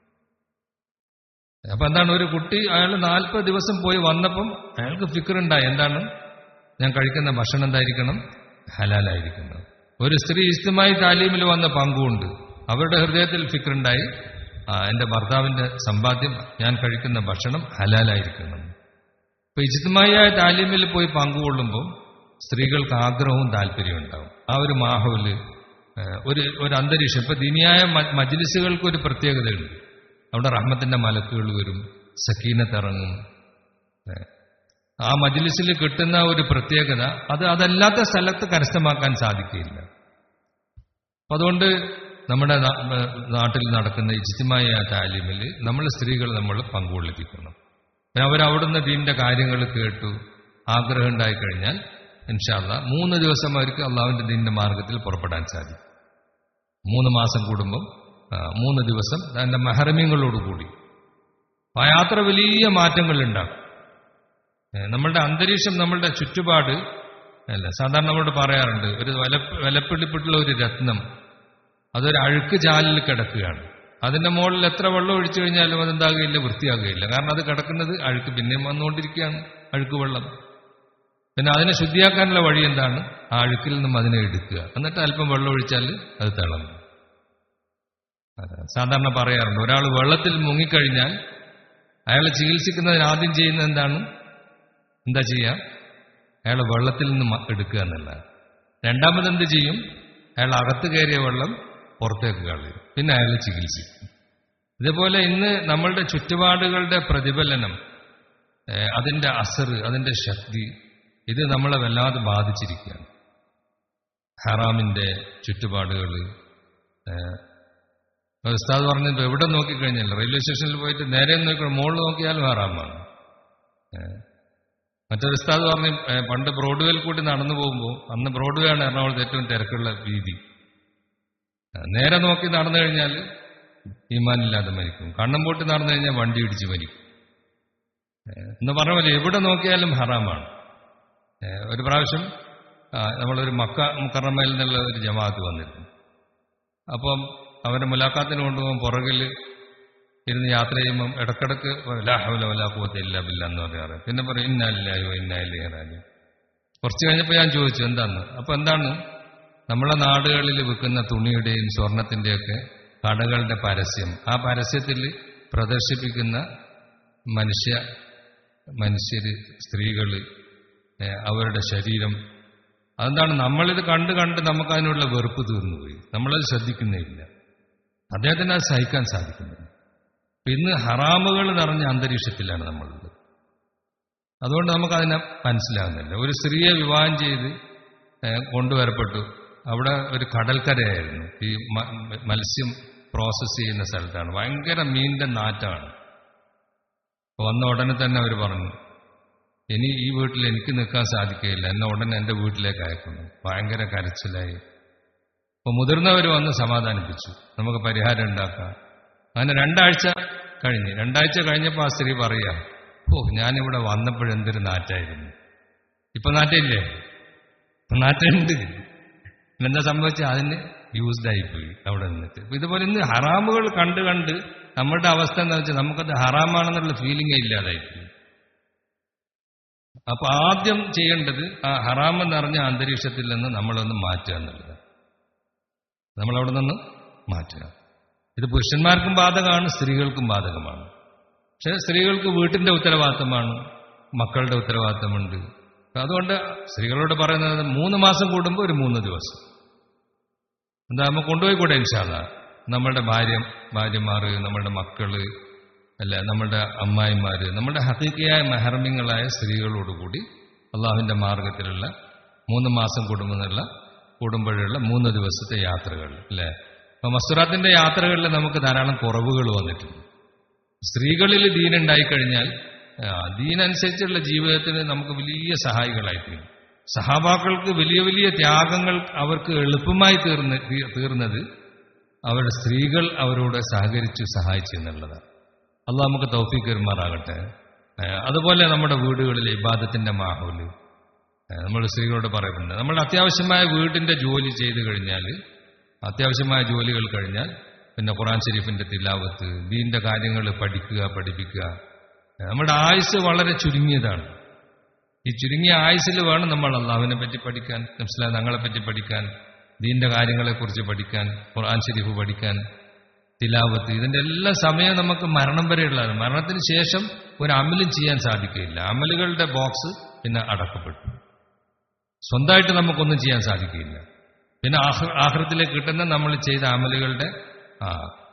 അപ്പൊ എന്താണ് ഒരു കുട്ടി അയാൾ നാൽപ്പത് ദിവസം പോയി വന്നപ്പം അയാൾക്ക് ഫിക്കറുണ്ടായി എന്താണ് ഞാൻ കഴിക്കുന്ന ഭക്ഷണം എന്തായിരിക്കണം ഹലാലായിരിക്കണം ഒരു സ്ത്രീ ഇഷ്ടമായി താലീമിൽ വന്ന പങ്കുണ്ട് അവരുടെ ഹൃദയത്തിൽ ഫിക്കറുണ്ടായി ആ എന്റെ ഭർത്താവിന്റെ സമ്പാദ്യം ഞാൻ കഴിക്കുന്ന ഭക്ഷണം ഹലാലായിരിക്കണം ഇപ്പൊ ഇജിത്മായ താലീമിൽ പോയി പങ്കുകൊള്ളുമ്പോൾ സ്ത്രീകൾക്ക് ആഗ്രഹവും താല്പര്യവും ഉണ്ടാവും ആ ഒരു മാഹോല് ഏഹ്, ഒരു ഒരു അന്തരീക്ഷം ഇപ്പൊ ദിനിയായ മ- മജ്ലിസുകൾക്ക് ഒരു പ്രത്യേകതയുണ്ട് അവിടെ റഹ്മത്തിന്റെ മലക്കുകൾ വരും സക്കീനത്ത് ഇറങ്ങും ഏഹ്, ആ മജ്ലിസിൽ കിട്ടുന്ന ഒരു പ്രത്യേകത അത് അതല്ലാത്ത സ്ഥലത്ത് കരസ്ഥമാക്കാൻ സാധിക്കുകയില്ല അപ്പൊ അതുകൊണ്ട് നമ്മുടെ നാ- ഏഹ് നാട്ടിൽ നടക്കുന്ന ഇജിത്യമായ താലീമിൽ നമ്മൾ സ്ത്രീകൾ നമ്മൾ പങ്കുകൊള്ളിപ്പിക്കണം പിന്നെ അവരവിടുന്ന് ദീന്റെ കാര്യങ്ങൾ കേട്ടു ആഗ്രഹം ഉണ്ടായിക്കഴിഞ്ഞാൽ ഇൻഷാല്ല മൂന്ന് ദിവസം അവർക്ക് അള്ളാഹുവിന്റെ ദീന്റെ മാർഗത്തിൽ പുറപ്പെടാൻ സാധിക്കും മൂന്ന് മാസം കൂടുമ്പം ആ, മൂന്ന് ദിവസം തന്റെ മെഹറമ്യങ്ങളോടുകൂടി ആ യാത്ര വലിയ മാറ്റങ്ങൾ ഉണ്ടാകും ഏ, നമ്മളുടെ അന്തരീക്ഷം നമ്മളുടെ ചുറ്റുപാട് അല്ല സാധാരണ നമ്മളോട് പറയാറുണ്ട് ഒരു വല വിലപ്പിടിപ്പിട്ടുള്ള ഒരു രത്നം അതൊരു അഴുക്ക് ചാലിൽ കിടക്കുകയാണ് അതിന്റെ മുകളിൽ എത്ര വെള്ളം ഒഴിച്ചു കഴിഞ്ഞാലും അതെന്താകുകയില്ല വൃത്തിയാകുകയില്ല കാരണം അത് കിടക്കുന്നത് അഴുക്ക് പിന്നെയും വന്നുകൊണ്ടിരിക്കുകയാണ് അഴുക്ക് വെള്ളം പിന്നെ അതിനെ ശുദ്ധിയാക്കാനുള്ള വഴി എന്താണ് ആ അഴുക്കിൽ നിന്നും അതിനെ എടുക്കുക എന്നിട്ട് അല്പം വെള്ളം ഒഴിച്ചാൽ അത് തിളങ്ങും അതെ. സാധാരണ പറയാറുണ്ട് ഒരാൾ വെള്ളത്തിൽ മുങ്ങിക്കഴിഞ്ഞാൽ അയാളെ ചികിത്സിക്കുന്നതിന് ആദ്യം ചെയ്യുന്നത് എന്താണ് എന്താ ചെയ്യുക അയാൾ വെള്ളത്തിൽ നിന്ന് മ- എടുക്കുക എന്നല്ല രണ്ടാമത് എന്ത് ചെയ്യും അയാൾ അകത്ത് കയറിയ വെള്ളം പുറത്തേക്ക് കളയും പിന്നെ അയാൾ ചികിത്സിക്കും ഇതുപോലെ ഇന്ന് നമ്മളുടെ ചുറ്റുപാടുകളുടെ പ്രതിഫലനം ഏഹ്, അതിന്റെ അസർ അതിന്റെ ശക്തി ഇത് നമ്മളെ വല്ലാതെ ബാധിച്ചിരിക്കുകയാണ് ഹറാമിന്റെ ചുറ്റുപാടുകൾ ഉസ്താദ് പറഞ്ഞത് എവിടെ നോക്കിക്കഴിഞ്ഞാൽ റെയിൽവേ സ്റ്റേഷനിൽ പോയിട്ട് നേരെ നോക്കി മുകളിൽ നോക്കിയാലും ഹറാമാണ് ഏഹ്. മറ്റൊരു ഉസ്താദ് പറഞ്ഞു ഏഹ്, പണ്ട് ബ്രോഡ്വേയിൽ കൂടി നടന്നു പോകുമ്പോൾ അന്ന് ബ്രോഡ്വേ ആണ് എറണാകുളത്ത് ഏറ്റവും തിരക്കുള്ള വീതി ഏഹ്, നേരെ നോക്കി നടന്നു കഴിഞ്ഞാൽ ഈമാനില്ലാതെ മരിക്കും കണ്ണും പൂട്ടി നടന്നു കഴിഞ്ഞാൽ വണ്ടി ഇടിച്ച് മരിക്കും ഏഹ്, എന്ന് പറഞ്ഞ പോലെ എവിടെ നോക്കിയാലും ഹറാമാണ് ഏഹ്, ഒരു പ്രാവശ്യം ആ, നമ്മളൊരു മക്ക മുക്കറമയിൽ നിന്നുള്ള ഒരു ജമാഅത്ത് വന്നിരുന്നു അപ്പം അവരെ മുലാഖാത്തിന് കൊണ്ടുപോകാൻ പുറകിൽ ഇരുന്ന് യാത്ര ചെയ്യുമ്പം ഇടക്കിടക്ക് ലാഹുല വലാഖുവത്തെ ഇല്ല ബില്ല എന്ന് പറയാറ് പിന്നെ പറയും ഇന്നാലില്ലായോ ഇന്നായില്ലേ റാജി കുറച്ച് കഴിഞ്ഞപ്പോൾ ഞാൻ ചോദിച്ചു എന്താന്ന് അപ്പൊ എന്താണ് നമ്മളെ നാടുകളിൽ വിൽക്കുന്ന തുണിയുടെയും സ്വർണത്തിന്റെയൊക്കെ കടകളുടെ പരസ്യം ആ പരസ്യത്തിൽ പ്രദർശിപ്പിക്കുന്ന മനുഷ്യ മനുഷ്യര് സ്ത്രീകള് ഏ, അവരുടെ ശരീരം അതെന്താണ് നമ്മളിത് കണ്ട് കണ്ട് നമുക്കതിനുള്ള വെറുപ്പ് തീർന്നുപോയി നമ്മളത് ശ്രദ്ധിക്കുന്നേയില്ല അദ്ദേഹത്തിന് അത് സഹിക്കാൻ സാധിക്കുന്നില്ല ഇന്ന് ഹറാമുകൾ നിറഞ്ഞ അന്തരീക്ഷത്തിലാണ് നമ്മളുള്ളത് അതുകൊണ്ട് നമുക്കതിനെ മനസ്സിലാകുന്നില്ല ഒരു സ്ത്രീയെ വിവാഹം ചെയ്ത് ഏ, കൊണ്ടുവരപ്പെട്ടു അവിടെ ഒരു കടൽക്കരയായിരുന്നു ഈ മ- മത്സ്യം പ്രോസസ്സ് ചെയ്യുന്ന സ്ഥലത്താണ് ഭയങ്കര മീനിന്റെ നാറ്റമാണ് അപ്പൊ വന്ന ഉടനെ തന്നെ അവർ പറഞ്ഞു ഇനി ഈ വീട്ടിൽ എനിക്ക് നിൽക്കാൻ സാധിക്കുകയില്ല എന്നെ ഉടനെ എൻ്റെ വീട്ടിലേക്ക് അയക്കുന്നു ഭയങ്കര കരച്ചിലായി അപ്പൊ മുതിർന്നവർ വന്ന് സമാധാനിപ്പിച്ചു നമുക്ക് പരിഹാരം ഉണ്ടാക്കാം അങ്ങനെ രണ്ടാഴ്ച കഴിഞ്ഞ് രണ്ടാഴ്ച കഴിഞ്ഞപ്പോൾ ആ സ്ത്രീ പറയാ ഓ ഞാനിവിടെ വന്നപ്പോഴെന്തൊരു നാറ്റായിരുന്നു ഇപ്പൊ നാറ്റില്ലേ ഇപ്പൊ നാറ്റുണ്ട് എന്താ സംഭവിച്ചാൽ അതിന് യൂസ്ഡ് ആയിപ്പോയി അവിടെ നിന്നിട്ട് അപ്പൊ ഇതുപോലെ ഇന്ന് ഹറാമുകൾ കണ്ട് കണ്ട് നമ്മുടെ അവസ്ഥ എന്താ വെച്ചാൽ നമുക്കത് ഹറാമാണെന്നുള്ള ഫീലിംഗേ ഇല്ലാതായിപ്പോയി അപ്പൊ ആദ്യം ചെയ്യേണ്ടത് ആ ഹറാമ് നിറഞ്ഞ അന്തരീക്ഷത്തിൽ നിന്ന് നമ്മളൊന്ന് മാറ്റുക എന്നുള്ളത് നമ്മളവിടെ നിന്ന് മാറ്റുക ഇത് പുരുഷന്മാർക്കും ബാധകമാണ് സ്ത്രീകൾക്കും ബാധകമാണ് പക്ഷെ സ്ത്രീകൾക്ക് വീട്ടിന്റെ ഉത്തരവാദിത്തമാണ് മക്കളുടെ ഉത്തരവാദിത്തമുണ്ട് അതുകൊണ്ട് സ്ത്രീകളോട് പറയുന്നത് മൂന്ന് മാസം കൂടുമ്പോൾ ഒരു മൂന്ന് ദിവസം എന്താ നമ്മൾ കൊണ്ടുപോയി കൂടെ ഇൻഷാല്ല നമ്മളുടെ ഭാര്യ ഭാര്യമാർ നമ്മളുടെ മക്കള് അല്ല നമ്മളുടെ അമ്മായിമാര് നമ്മുടെ ഹക്കീക്കിയായ മെഹർമിങ്ങളായ സ്ത്രീകളോടുകൂടി അള്ളാഹുവിന്റെ മാർഗത്തിലുള്ള മൂന്ന് മാസം കൂടുമ്പോഴുള്ള കൂടുമ്പോഴുള്ള മൂന്ന് ദിവസത്തെ യാത്രകൾ അല്ലേ അപ്പൊ മസ്തുറാത്തിന്റെ യാത്രകളിൽ നമുക്ക് ധാരാളം കുറവുകൾ വന്നിട്ടുണ്ട് സ്ത്രീകളിൽ ദീനുണ്ടായി കഴിഞ്ഞാൽ ആ, ദീനനുസരിച്ചുള്ള ജീവിതത്തിന് നമുക്ക് വലിയ സഹായികളായിത്തീരും സഹാബാക്കൾക്ക് വലിയ വലിയ ത്യാഗങ്ങൾ അവർക്ക് എളുപ്പമായി തീർന്ന് തീ- തീർന്നത് അവരുടെ സ്ത്രീകൾ അവരോട് സഹകരിച്ചു സഹായിച്ചു എന്നുള്ളതാണ് അള്ളാഹ് നമുക്ക് തൗഫീഖ് പെരുമാറാകട്ടെ ഏഹ് അതുപോലെ നമ്മുടെ വീടുകളിലെ ഇബാദത്തിന്റെ മാഹോല് ഏഹ് നമ്മൾ സ്ത്രീകളോട് പറയുന്നുണ്ട് നമ്മൾ അത്യാവശ്യമായ വീടിന്റെ ജോലി ചെയ്തു കഴിഞ്ഞാൽ അത്യാവശ്യമായ ജോലികൾ കഴിഞ്ഞാൽ പിന്നെ ഖുറാൻ ഷരീഫിന്റെ തിലാവത്ത് ദീന്റെ കാര്യങ്ങൾ പഠിക്കുക പഠിപ്പിക്കുക ഏഹ് നമ്മുടെ ആയുസ് വളരെ ചുരുങ്ങിയതാണ് ഈ ചുരുങ്ങിയ ആയുസ്സിൽ വേണം നമ്മൾ അള്ളാഹുവിനെ പറ്റി പഠിക്കാൻ നബ്സ്ലാ തങ്ങളെ പറ്റി പഠിക്കാൻ ദീന്റെ കാര്യങ്ങളെക്കുറിച്ച് പഠിക്കാൻ ഖുർആൻ ഷരീഫ് പഠിക്കാൻ തിലാവത്ത് ഇതിന്റെ എല്ലാ സമയം നമുക്ക് മരണം വരെയുള്ളതാണ് മരണത്തിന് ശേഷം ഒരു അമലും ചെയ്യാൻ സാധിക്കുകയില്ല അമലുകളുടെ ബോക്സ് പിന്നെ അടക്കപ്പെട്ടു സ്വന്തമായിട്ട് നമുക്കൊന്നും ചെയ്യാൻ സാധിക്കുകയില്ല പിന്നെ ആഹ് ആഹൃത്തിലേക്ക് കിട്ടുന്ന നമ്മൾ ചെയ്ത അമലുകളുടെ ആ,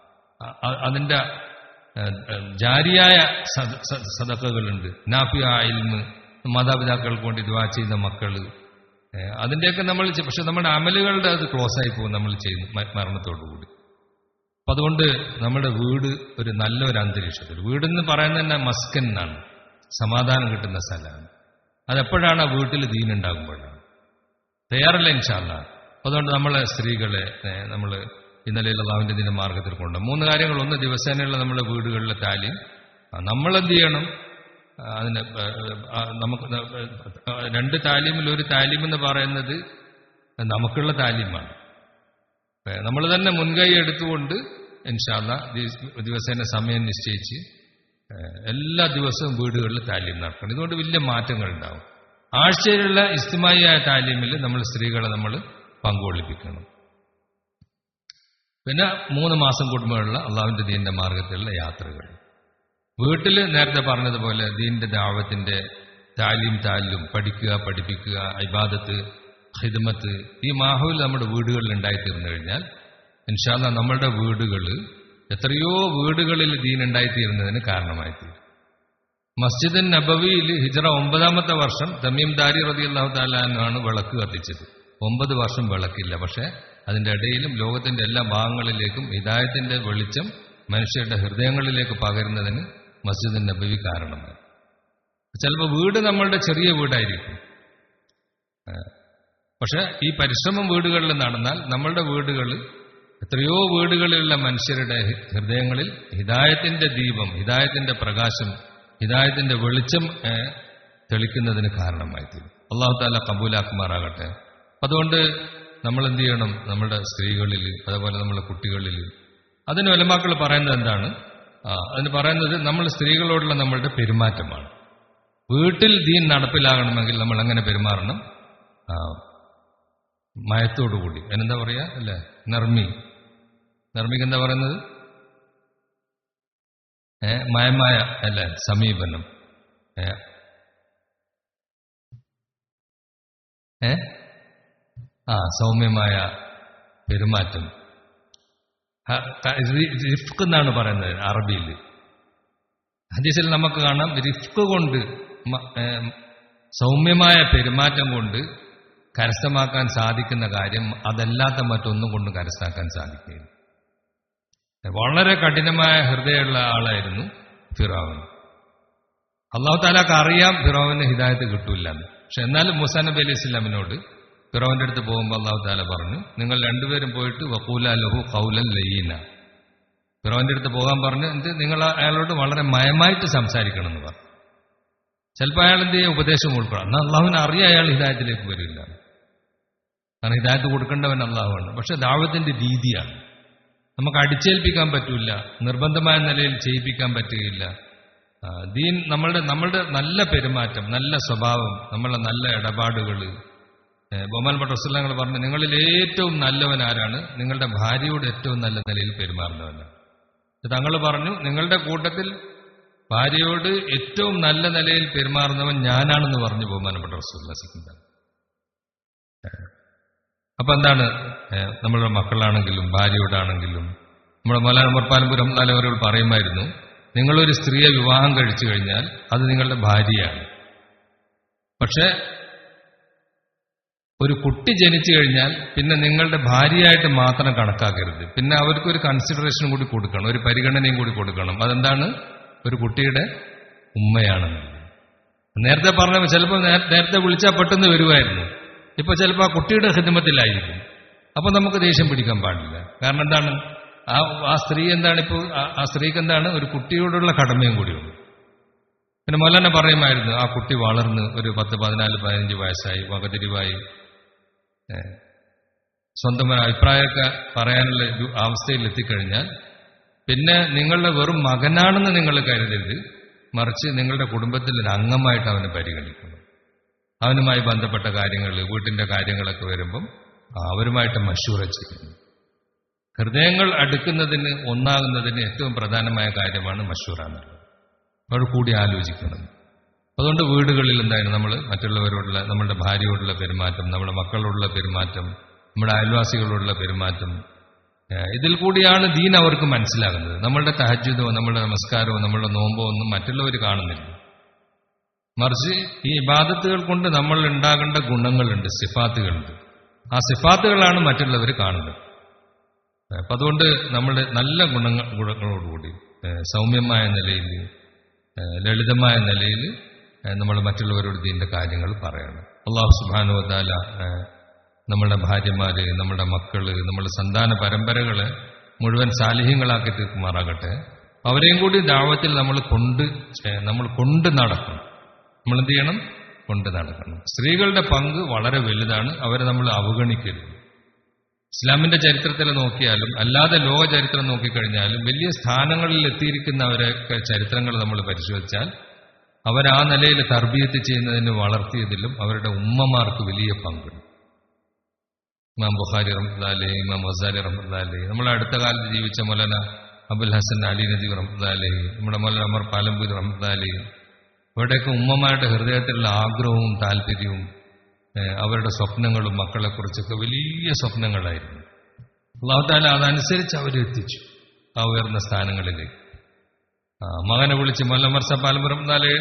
അ- അ- അതിന്റെ ഏ, ഏ, ജാരിയായ സദ- സ- സദക്കകളുണ്ട് നാഫിയ ഇൽമ് മാതാപിതാക്കൾക്ക് വേണ്ടി ദുവാ ചെയ്യുന്ന മക്കള് ഏ, അതിന്റെയൊക്കെ നമ്മൾ ചെ- പക്ഷെ നമ്മുടെ അമലുകളുടെ അത് ക്ലോസ് ആയി പോകും നമ്മൾ ചെയ്യുന്ന മ- മരണത്തോടുകൂടി അപ്പൊ അതുകൊണ്ട് നമ്മുടെ വീട് ഒരു നല്ലൊരു അന്തരീക്ഷത്തിൽ വീടെന്ന് പറയുന്നത് തന്നെ മസ്കൻ എന്നാണ് സമാധാനം കിട്ടുന്ന സ്ഥലമാണ് അതെപ്പോഴാണ് ആ വീട്ടിൽ ദീനുണ്ടാകുമ്പോഴാണ് തയ്യാറല്ല ഇൻഷാല്ല അതുകൊണ്ട് നമ്മളെ സ്ത്രീകളെ നമ്മൾ ഇന്നലെ അള്ളാഹുവിന്റെ ദിന മാർഗത്തിൽ കൊണ്ട് മൂന്ന് കാര്യങ്ങൾ ഒന്ന് ദിവസേനയുള്ള നമ്മുടെ വീടുകളിലെ താലീം ആ, നമ്മളെന്ത് ചെയ്യണം ആ, അതിന് ആ, ആ, നമുക്ക് ആ, രണ്ട് താലീമിൽ ഒരു താലീം എന്ന് പറയുന്നത് നമുക്കുള്ള താലീമാണ് നമ്മൾ തന്നെ മുൻകൈ എടുത്തുകൊണ്ട് ഇൻഷാല്ല ദിവസേന സമയം നിശ്ചയിച്ച് ഏഹ്, എല്ലാ ദിവസവും വീടുകളിൽ താലീം നടക്കണം ഇതുകൊണ്ട് വലിയ മാറ്റങ്ങൾ ഉണ്ടാവും ആഴ്ചയിലുള്ള ഇസ്തിമായിയായ താലീമിൽ നമ്മൾ സ്ത്രീകളെ നമ്മൾ പങ്കുകൊള്ളിപ്പിക്കണം പിന്നെ മൂന്ന് മാസം കൂടുമ്പോഴുള്ള അള്ളാഹുവിന്റെ ദീന്റെ മാർഗത്തിലുള്ള യാത്രകൾ വീട്ടിൽ നേരത്തെ പറഞ്ഞതുപോലെ ദീന്റെ ദാവത്തിന്റെ താലീം താലും പഠിക്കുക പഠിപ്പിക്കുക ഇബാദത്ത് ഹിദ്മത്ത് ഈ മാഹൂൽ നമ്മുടെ വീടുകളിൽ ഉണ്ടായിത്തീർന്നു കഴിഞ്ഞാൽ ഇൻഷാല്ല നമ്മളുടെ വീടുകൾ എത്രയോ വീടുകളിൽ ദീൻ ഉണ്ടായിത്തീരുന്നതിന് കാരണമായി തീരും മസ്ജിദ് നബവിയിൽ ഹിജറ ഒമ്പതാമത്തെ വർഷം തമീം ദാരി റതി അള്ളാഹു താലാണ് വിളക്ക് കത്തിച്ചത് ഒമ്പത് വർഷം വിളക്കില്ല പക്ഷെ അതിന്റെ ഇടയിലും ലോകത്തിന്റെ എല്ലാ ഭാഗങ്ങളിലേക്കും ഹിദായത്തിന്റെ വെളിച്ചം മനുഷ്യരുടെ ഹൃദയങ്ങളിലേക്ക് പകരുന്നതിന് മസ്ജിദ് നബവി കാരണമായി ചിലപ്പോൾ വീട് നമ്മളുടെ ചെറിയ വീടായിരിക്കും പക്ഷെ ഈ പരിശ്രമം വീടുകളിൽ നടന്നാൽ നമ്മളുടെ വീടുകൾ എത്രയോ വീടുകളിലുള്ള മനുഷ്യരുടെ ഹൃദയങ്ങളിൽ ഹിദായത്തിന്റെ ദീപം ഹിദായത്തിന്റെ പ്രകാശം ഹിദായത്തിന്റെ വെളിച്ചം തെളിക്കുന്നതിന് കാരണമായി തീരും അള്ളാഹു താല കബൂലാക്കുമാറാകട്ടെ അതുകൊണ്ട് നമ്മൾ എന്ത് ചെയ്യണം നമ്മുടെ സ്ത്രീകളിൽ അതേപോലെ നമ്മുടെ കുട്ടികളിൽ അതിന് ഒലമാക്കൾ പറയുന്നത് എന്താണ് അതിന് പറയുന്നത് നമ്മൾ സ്ത്രീകളോടുള്ള നമ്മളുടെ പെരുമാറ്റമാണ് വീട്ടിൽ ദീൻ നടപ്പിലാകണമെങ്കിൽ നമ്മൾ എങ്ങനെ പെരുമാറണം മയത്തോടുകൂടി അതിനെന്താ പറയാ അല്ലേ നർമ്മി നർമ്മിക്ക് എന്താ പറയുന്നത് ഏ മയമായ അല്ലേ സമീപനം ഏ ആ സൗമ്യമായ പെരുമാറ്റം റിഫ്ക് എന്നാണ് പറയുന്നത് അറബിയിൽ ഹദീസിൽ നമുക്ക് കാണാം റിഫ്ക് കൊണ്ട് സൗമ്യമായ പെരുമാറ്റം കൊണ്ട് കരസ്ഥമാക്കാൻ സാധിക്കുന്ന കാര്യം അതല്ലാത്ത മറ്റൊന്നും കൊണ്ടും കരസ്ഥാക്കാൻ സാധിക്കുകയില്ല വളരെ കഠിനമായ ഹൃദയമുള്ള ആളായിരുന്നു ഫിറോവൻ അള്ളാഹു താലാക്ക് അറിയാം ഫിറോവിന് ഹിദായത്ത് കിട്ടൂല എന്ന് പക്ഷെ എന്നാലും മുസാ നബി അലൈഹി ഇസ്ലാമിനോട് ഫിറോവിന്റെ അടുത്ത് പോകുമ്പോൾ അള്ളാഹു താല പറഞ്ഞു നിങ്ങൾ രണ്ടുപേരും പോയിട്ട് വക്കൂല ലഹു കൗലൻ ലയ്യീന ഫിറോവിന്റെ അടുത്ത് പോകാൻ പറഞ്ഞു എന്ത് നിങ്ങൾ അയാളോട് വളരെ മയമായിട്ട് സംസാരിക്കണം എന്ന് പറഞ്ഞു ചിലപ്പോൾ അയാൾ എന്ത് ചെയ്യുക ഉപദേശം ഉൾക്കൊള്ളാം എന്നാൽ അള്ളാഹുവിനെ അറിയാം അയാൾ ഹിദായത്തിലേക്ക് വരില്ല കാരണം ഹിദായത്ത് കൊടുക്കേണ്ടവൻ അള്ളാഹുവാണ് പക്ഷെ ദാവത്തിന്റെ രീതിയാണ് നമുക്ക് അടിച്ചേൽപ്പിക്കാൻ പറ്റൂല നിർബന്ധമായ നിലയിൽ ചെയ്യിപ്പിക്കാൻ പറ്റുകയില്ല ദീൻ നമ്മളുടെ നമ്മളുടെ നല്ല പെരുമാറ്റം നല്ല സ്വഭാവം നമ്മളുടെ നല്ല ഇടപാടുകൾ ബൊമാൽപ്പെട്ട റസുല്ലങ്ങൾ പറഞ്ഞു നിങ്ങളിൽ ഏറ്റവും നല്ലവൻ ആരാണ് നിങ്ങളുടെ ഭാര്യയോട് ഏറ്റവും നല്ല നിലയിൽ പെരുമാറുന്നവനാണ് തങ്ങൾ പറഞ്ഞു നിങ്ങളുടെ കൂട്ടത്തിൽ ഭാര്യയോട് ഏറ്റവും നല്ല നിലയിൽ പെരുമാറുന്നവൻ ഞാനാണെന്ന് പറഞ്ഞു ബഹുമാനപ്പെട്ട റസൂല്ല സിക്കിന്താൻ അപ്പൊ എന്താണ് നമ്മളുടെ മക്കളാണെങ്കിലും ഭാര്യയോടാണെങ്കിലും നമ്മുടെ മല മുർപ്പാലപുരം തലവരോട് പറയുമായിരുന്നു നിങ്ങളൊരു സ്ത്രീയെ വിവാഹം കഴിച്ചു കഴിഞ്ഞാൽ അത് നിങ്ങളുടെ ഭാര്യയാണ് പക്ഷെ ഒരു കുട്ടി ജനിച്ചു കഴിഞ്ഞാൽ പിന്നെ നിങ്ങളുടെ ഭാര്യയായിട്ട് മാത്രം കണക്കാക്കരുത് പിന്നെ അവർക്കൊരു കൺസിഡറേഷൻ കൂടി കൊടുക്കണം ഒരു പരിഗണനയും കൂടി കൊടുക്കണം അതെന്താണ് ഒരു കുട്ടിയുടെ ഉമ്മയാണെന്ന് നേരത്തെ പറഞ്ഞ ചിലപ്പോൾ നേരത്തെ വിളിച്ചാൽ പെട്ടെന്ന് വരുമായിരുന്നു ഇപ്പൊ ചിലപ്പോൾ ആ കുട്ടിയുടെ ഹിദ്മത്തിലായിരിക്കും അപ്പൊ നമുക്ക് ദേഷ്യം പിടിക്കാൻ പാടില്ല കാരണം എന്താണ് ആ ആ സ്ത്രീ എന്താണ് ഇപ്പോൾ ആ സ്ത്രീക്ക് എന്താണ് ഒരു കുട്ടിയോടുള്ള കടമയും കൂടിയുണ്ട് പിന്നെ മൊല്ലാന പറയുമായിരുന്നു ആ കുട്ടി വളർന്ന് ഒരു പത്ത് പതിനാല് പതിനഞ്ച് വയസ്സായി വകതിരിവായി സ്വന്തം അഭിപ്രായമൊക്കെ പറയാനുള്ള ഒരു അവസ്ഥയിൽ എത്തിക്കഴിഞ്ഞാൽ പിന്നെ നിങ്ങളുടെ വെറും മകനാണെന്ന് നിങ്ങൾ കരുതരുത് മറിച്ച് നിങ്ങളുടെ കുടുംബത്തിൽ ഒരു അംഗമായിട്ട് അവനെ പരിഗണിക്കണം അവനുമായി ബന്ധപ്പെട്ട കാര്യങ്ങൾ വീട്ടിന്റെ കാര്യങ്ങളൊക്കെ വരുമ്പം അവരുമായിട്ട് മഷൂറ ചെയ്യുന്നു ഹൃദയങ്ങൾ അടുക്കുന്നതിന് ഒന്നാകുന്നതിന് ഏറ്റവും പ്രധാനമായ കാര്യമാണ് മഷൂറ എന്നുള്ളത് അവർ കൂടി ആലോചിക്കണം അതുകൊണ്ട് വീടുകളിൽ എന്തായാലും നമ്മൾ മറ്റുള്ളവരോടുള്ള നമ്മുടെ ഭാര്യയോടുള്ള പെരുമാറ്റം നമ്മുടെ മക്കളോടുള്ള പെരുമാറ്റം നമ്മുടെ അയൽവാസികളോടുള്ള പെരുമാറ്റം ഇതിൽ കൂടിയാണ് ദീൻ അവർക്ക് മനസ്സിലാകുന്നത് നമ്മളുടെ തഹജ്ജുദോ നമ്മളുടെ നമസ്കാരമോ നമ്മളുടെ നോമ്പോ ഒന്നും മറ്റുള്ളവർ കാണുന്നില്ല മറിച്ച് ഈ ഇബാദത്തുകൾ കൊണ്ട് നമ്മൾ ഉണ്ടാകേണ്ട ഗുണങ്ങളുണ്ട് സിഫാത്തുകളുണ്ട് ആ സിഫാത്തുകളാണ് മറ്റുള്ളവർ കാണുന്നത് അപ്പം അതുകൊണ്ട് നമ്മുടെ നല്ല ഗുണങ്ങൾ ഗുണങ്ങളോടുകൂടി സൗമ്യമായ നിലയിൽ ലളിതമായ നിലയിൽ നമ്മൾ മറ്റുള്ളവരോട് ഇതിൻ്റെ കാര്യങ്ങൾ പറയണം അള്ളാഹു സുബാനുവതാല നമ്മുടെ ഭാര്യമാര് നമ്മുടെ മക്കള് നമ്മുടെ സന്താന പരമ്പരകളെ മുഴുവൻ സാലിഹ്യങ്ങളാക്കി തീർക്കുമാറാകട്ടെ അവരെയും കൂടി ദാവത്തിൽ നമ്മൾ കൊണ്ട് നമ്മൾ കൊണ്ട് നടക്കണം നമ്മൾ എന്ത് ചെയ്യണം കൊണ്ട് നടക്കണം സ്ത്രീകളുടെ പങ്ക് വളരെ വലുതാണ് അവരെ നമ്മൾ അവഗണിക്കരുത് ഇസ്ലാമിന്റെ ചരിത്രത്തിൽ നോക്കിയാലും അല്ലാതെ ലോക ചരിത്രം നോക്കിക്കഴിഞ്ഞാലും വലിയ സ്ഥാനങ്ങളിൽ എത്തിയിരിക്കുന്നവരൊക്കെ ചരിത്രങ്ങൾ നമ്മൾ പരിശോധിച്ചാൽ അവർ ആ നിലയിൽ തർബീയത്ത് ചെയ്യുന്നതിന് വളർത്തിയതിലും അവരുടെ ഉമ്മമാർക്ക് വലിയ പങ്കുണ്ട് ഇമാം ബുഖാരി റഹ്മദാലി ഇമാം വസാലി റഹ്മദാലി നമ്മുടെ അടുത്ത കാലത്ത് ജീവിച്ച മൊലന അബുൽ ഹസൻ അലി നദീബ് റഹ്മദാലി നമ്മുടെ മൊലന അമർ പാലംപൂർ റഹ്മദാലി ഇവിടെയൊക്കെ ഉമ്മമാരുടെ ഹൃദയത്തിലുള്ള ആഗ്രഹവും താല്പര്യവും ഏഹ് അവരുടെ സ്വപ്നങ്ങളും മക്കളെക്കുറിച്ചൊക്കെ വലിയ സ്വപ്നങ്ങളായിരുന്നു അള്ളാഹുത്താല അതനുസരിച്ച് അവരെത്തിച്ചു ആ ഉയർന്ന സ്ഥാനങ്ങളിലേക്ക് ആ, മകനെ വിളിച്ച് മല്ലമർസ പാലപുരം നാല്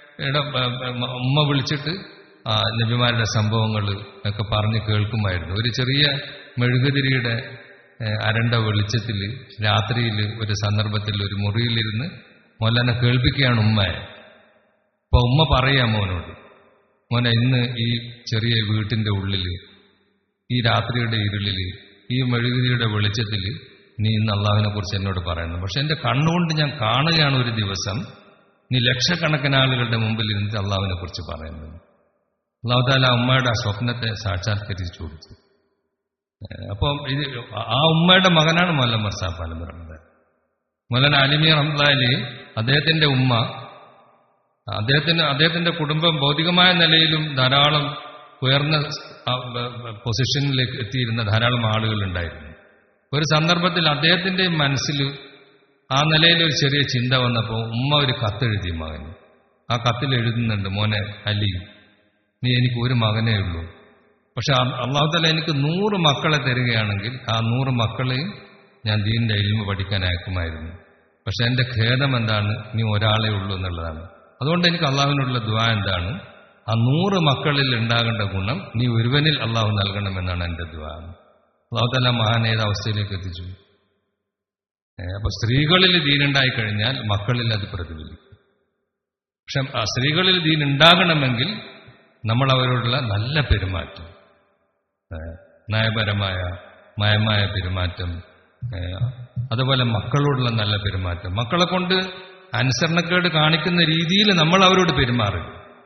ഉമ്മ വിളിച്ചിട്ട് ആ നബിമാരുടെ സംഭവങ്ങൾ ഒക്കെ പറഞ്ഞ് കേൾക്കുമായിരുന്നു ഒരു ചെറിയ മെഴുകുതിരിയുടെ ഏഹ്, അരണ്ട വെളിച്ചത്തിൽ രാത്രിയിൽ ഒരു സന്ദർഭത്തിൽ ഒരു മുറിയിലിരുന്ന് മൊല്ലനെ കേൾപ്പിക്കുകയാണ് ഉമ്മയെ അപ്പൊ ഉമ്മ പറയാ മോനോട് മോനെ ഇന്ന് ഈ ചെറിയ വീട്ടിന്റെ ഉള്ളിൽ ഈ രാത്രിയുടെ ഇരുളിൽ ഈ മെഴുകുതിരിയുടെ വെളിച്ചത്തിൽ നീ ഇന്ന് അള്ളാഹുവിനെ കുറിച്ച് എന്നോട് പറയുന്നു പക്ഷെ എന്റെ കണ്ണുകൊണ്ട് ഞാൻ കാണുകയാണ് ഒരു ദിവസം നീ ലക്ഷക്കണക്കിന് ആളുകളുടെ മുമ്പിൽ ഇരുന്നിട്ട് അള്ളാഹുവിനെ കുറിച്ച് പറയുന്നത് അള്ളാഹു താല ഉമ്മയുടെ ആ സ്വപ്നത്തെ സാക്ഷാത്കരിച്ചു കൊടുത്തു ഏഹ് അപ്പം ഇത് ആ ഉമ്മയുടെ മകനാണ് മൊല്ലം മർസാബ് പാലമുറന്നത് മൊല്ലൻ അലിമി റംലാലി അദ്ദേഹത്തിന്റെ ഉമ്മ അദ്ദേഹത്തിന് അദ്ദേഹത്തിന്റെ കുടുംബം ഭൗതികമായ നിലയിലും ധാരാളം ഉയർന്ന ആ, ബ- ബ- പൊസിഷനിലേക്ക് എത്തിയിരുന്ന ധാരാളം ആളുകൾ ഉണ്ടായിരുന്നു ഒരു സന്ദർഭത്തിൽ അദ്ദേഹത്തിന്റെ മനസ്സിൽ ആ നിലയിൽ ഒരു ചെറിയ ചിന്ത വന്നപ്പോൾ ഉമ്മ ഒരു കത്തെഴുതി മകന് ആ കത്തിൽ എഴുതുന്നുണ്ട് മോനെ അലി നീ എനിക്ക് ഒരു മകനേ ഉള്ളൂ പക്ഷെ അള്ളാഹുത്തല എനിക്ക് നൂറ് മക്കളെ തരികയാണെങ്കിൽ ആ നൂറ് മക്കളെയും ഞാൻ ദീനിന്റെ ഇൽമ പഠിക്കാൻ അയക്കുമായിരുന്നു പക്ഷെ എന്റെ ഖേദം എന്താണ് നീ ഒരാളെ ഉള്ളൂ എന്നുള്ളതാണ് അതുകൊണ്ട് എനിക്ക് അള്ളാഹുവിനുള്ള ദ്വാ എന്താണ് ആ നൂറ് മക്കളിൽ ഉണ്ടാകേണ്ട ഗുണം നീ ഒരുവനിൽ അള്ളാഹു നൽകണമെന്നാണ് എന്റെ ദ്വാ അള്ളാഹുത്തല മഹാൻ ഏത് അവസ്ഥയിലേക്ക് എത്തിച്ചു ഏ, അപ്പൊ സ്ത്രീകളിൽ ദീനുണ്ടായി കഴിഞ്ഞാൽ മക്കളിൽ അത് പ്രതിഫലിക്കും പക്ഷെ ആ സ്ത്രീകളിൽ ദീൻ ഉണ്ടാകണമെങ്കിൽ നമ്മൾ അവരോടുള്ള നല്ല പെരുമാറ്റം ഏ, നയപരമായ മയമായ പെരുമാറ്റം ഏ, അതുപോലെ മക്കളോടുള്ള നല്ല പെരുമാറ്റം മക്കളെ കൊണ്ട് അനുസരണക്കേട് കാണിക്കുന്ന രീതിയിൽ നമ്മൾ അവരോട് പെരുമാറുക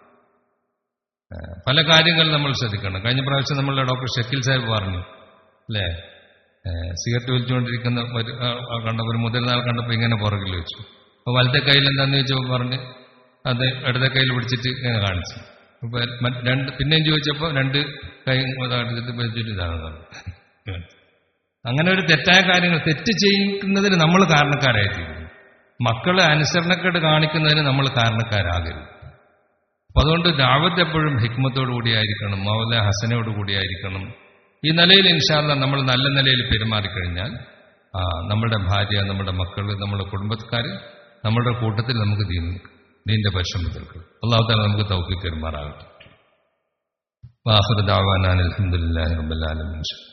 ഏ, പല കാര്യങ്ങൾ നമ്മൾ ശ്രദ്ധിക്കണം കഴിഞ്ഞ പ്രാവശ്യം നമ്മളുടെ ഡോക്ടർ ഷക്കീൽ സാഹിബ് പറഞ്ഞു അല്ലേ ഏ, സിഗരറ്റ് വലിച്ചുകൊണ്ടിരിക്കുന്ന ഒരു ആ, ആ കണ്ട ഒരു മുതിർന്ന ആൾ കണ്ടപ്പോൾ ഇങ്ങനെ പുറകിൽ വെച്ചു അപ്പോൾ വലത്തെ കയ്യിൽ എന്താന്ന് ചോദിച്ചപ്പോൾ പറഞ്ഞ് അത് ഇടത്തെ കയ്യിൽ പിടിച്ചിട്ട് ഇങ്ങനെ കാണിച്ചു അപ്പൊ മറ്റ് രണ്ട് പിന്നെയും ചോദിച്ചപ്പോൾ രണ്ട് കൈ എടുത്തിട്ട് വെച്ചിട്ട് ഇതാണ് പറഞ്ഞത്. അങ്ങനെ ഒരു തെറ്റായ കാര്യങ്ങൾ തെറ്റ് ചെയ്യുന്നതിന് നമ്മൾ കാരണക്കാരായിത്തീരുന്നു മക്കളെ അനുസരണക്കേട് കാണിക്കുന്നതിന് നമ്മൾ കാരണക്കാരാകരുത് അപ്പൊ അതുകൊണ്ട് ദാവത്ത് എപ്പോഴും ഹിക്മത്തോടു കൂടിയായിരിക്കണം മൗല ഹസനോട് കൂടിയായിരിക്കണം ഈ നിലയിൽ ഇൻഷാല്ല നമ്മൾ നല്ല നിലയിൽ പെരുമാറിക്കഴിഞ്ഞാൽ ആ നമ്മുടെ ഭാര്യ നമ്മുടെ മക്കൾ നമ്മുടെ കുടുംബക്കാർ നമ്മുടെ കൂട്ടത്തിൽ നമുക്ക് ദീൻ ദീന്റെ പരിശ്രമം തീർക്കും അള്ളാഹു താല നമുക്ക് തൗഫീഖ് പെരുമാറാകട്ടെ വാഹുദാവാനാൻ അലഹമുല്ലാ റബ്ബുലാലമീൻ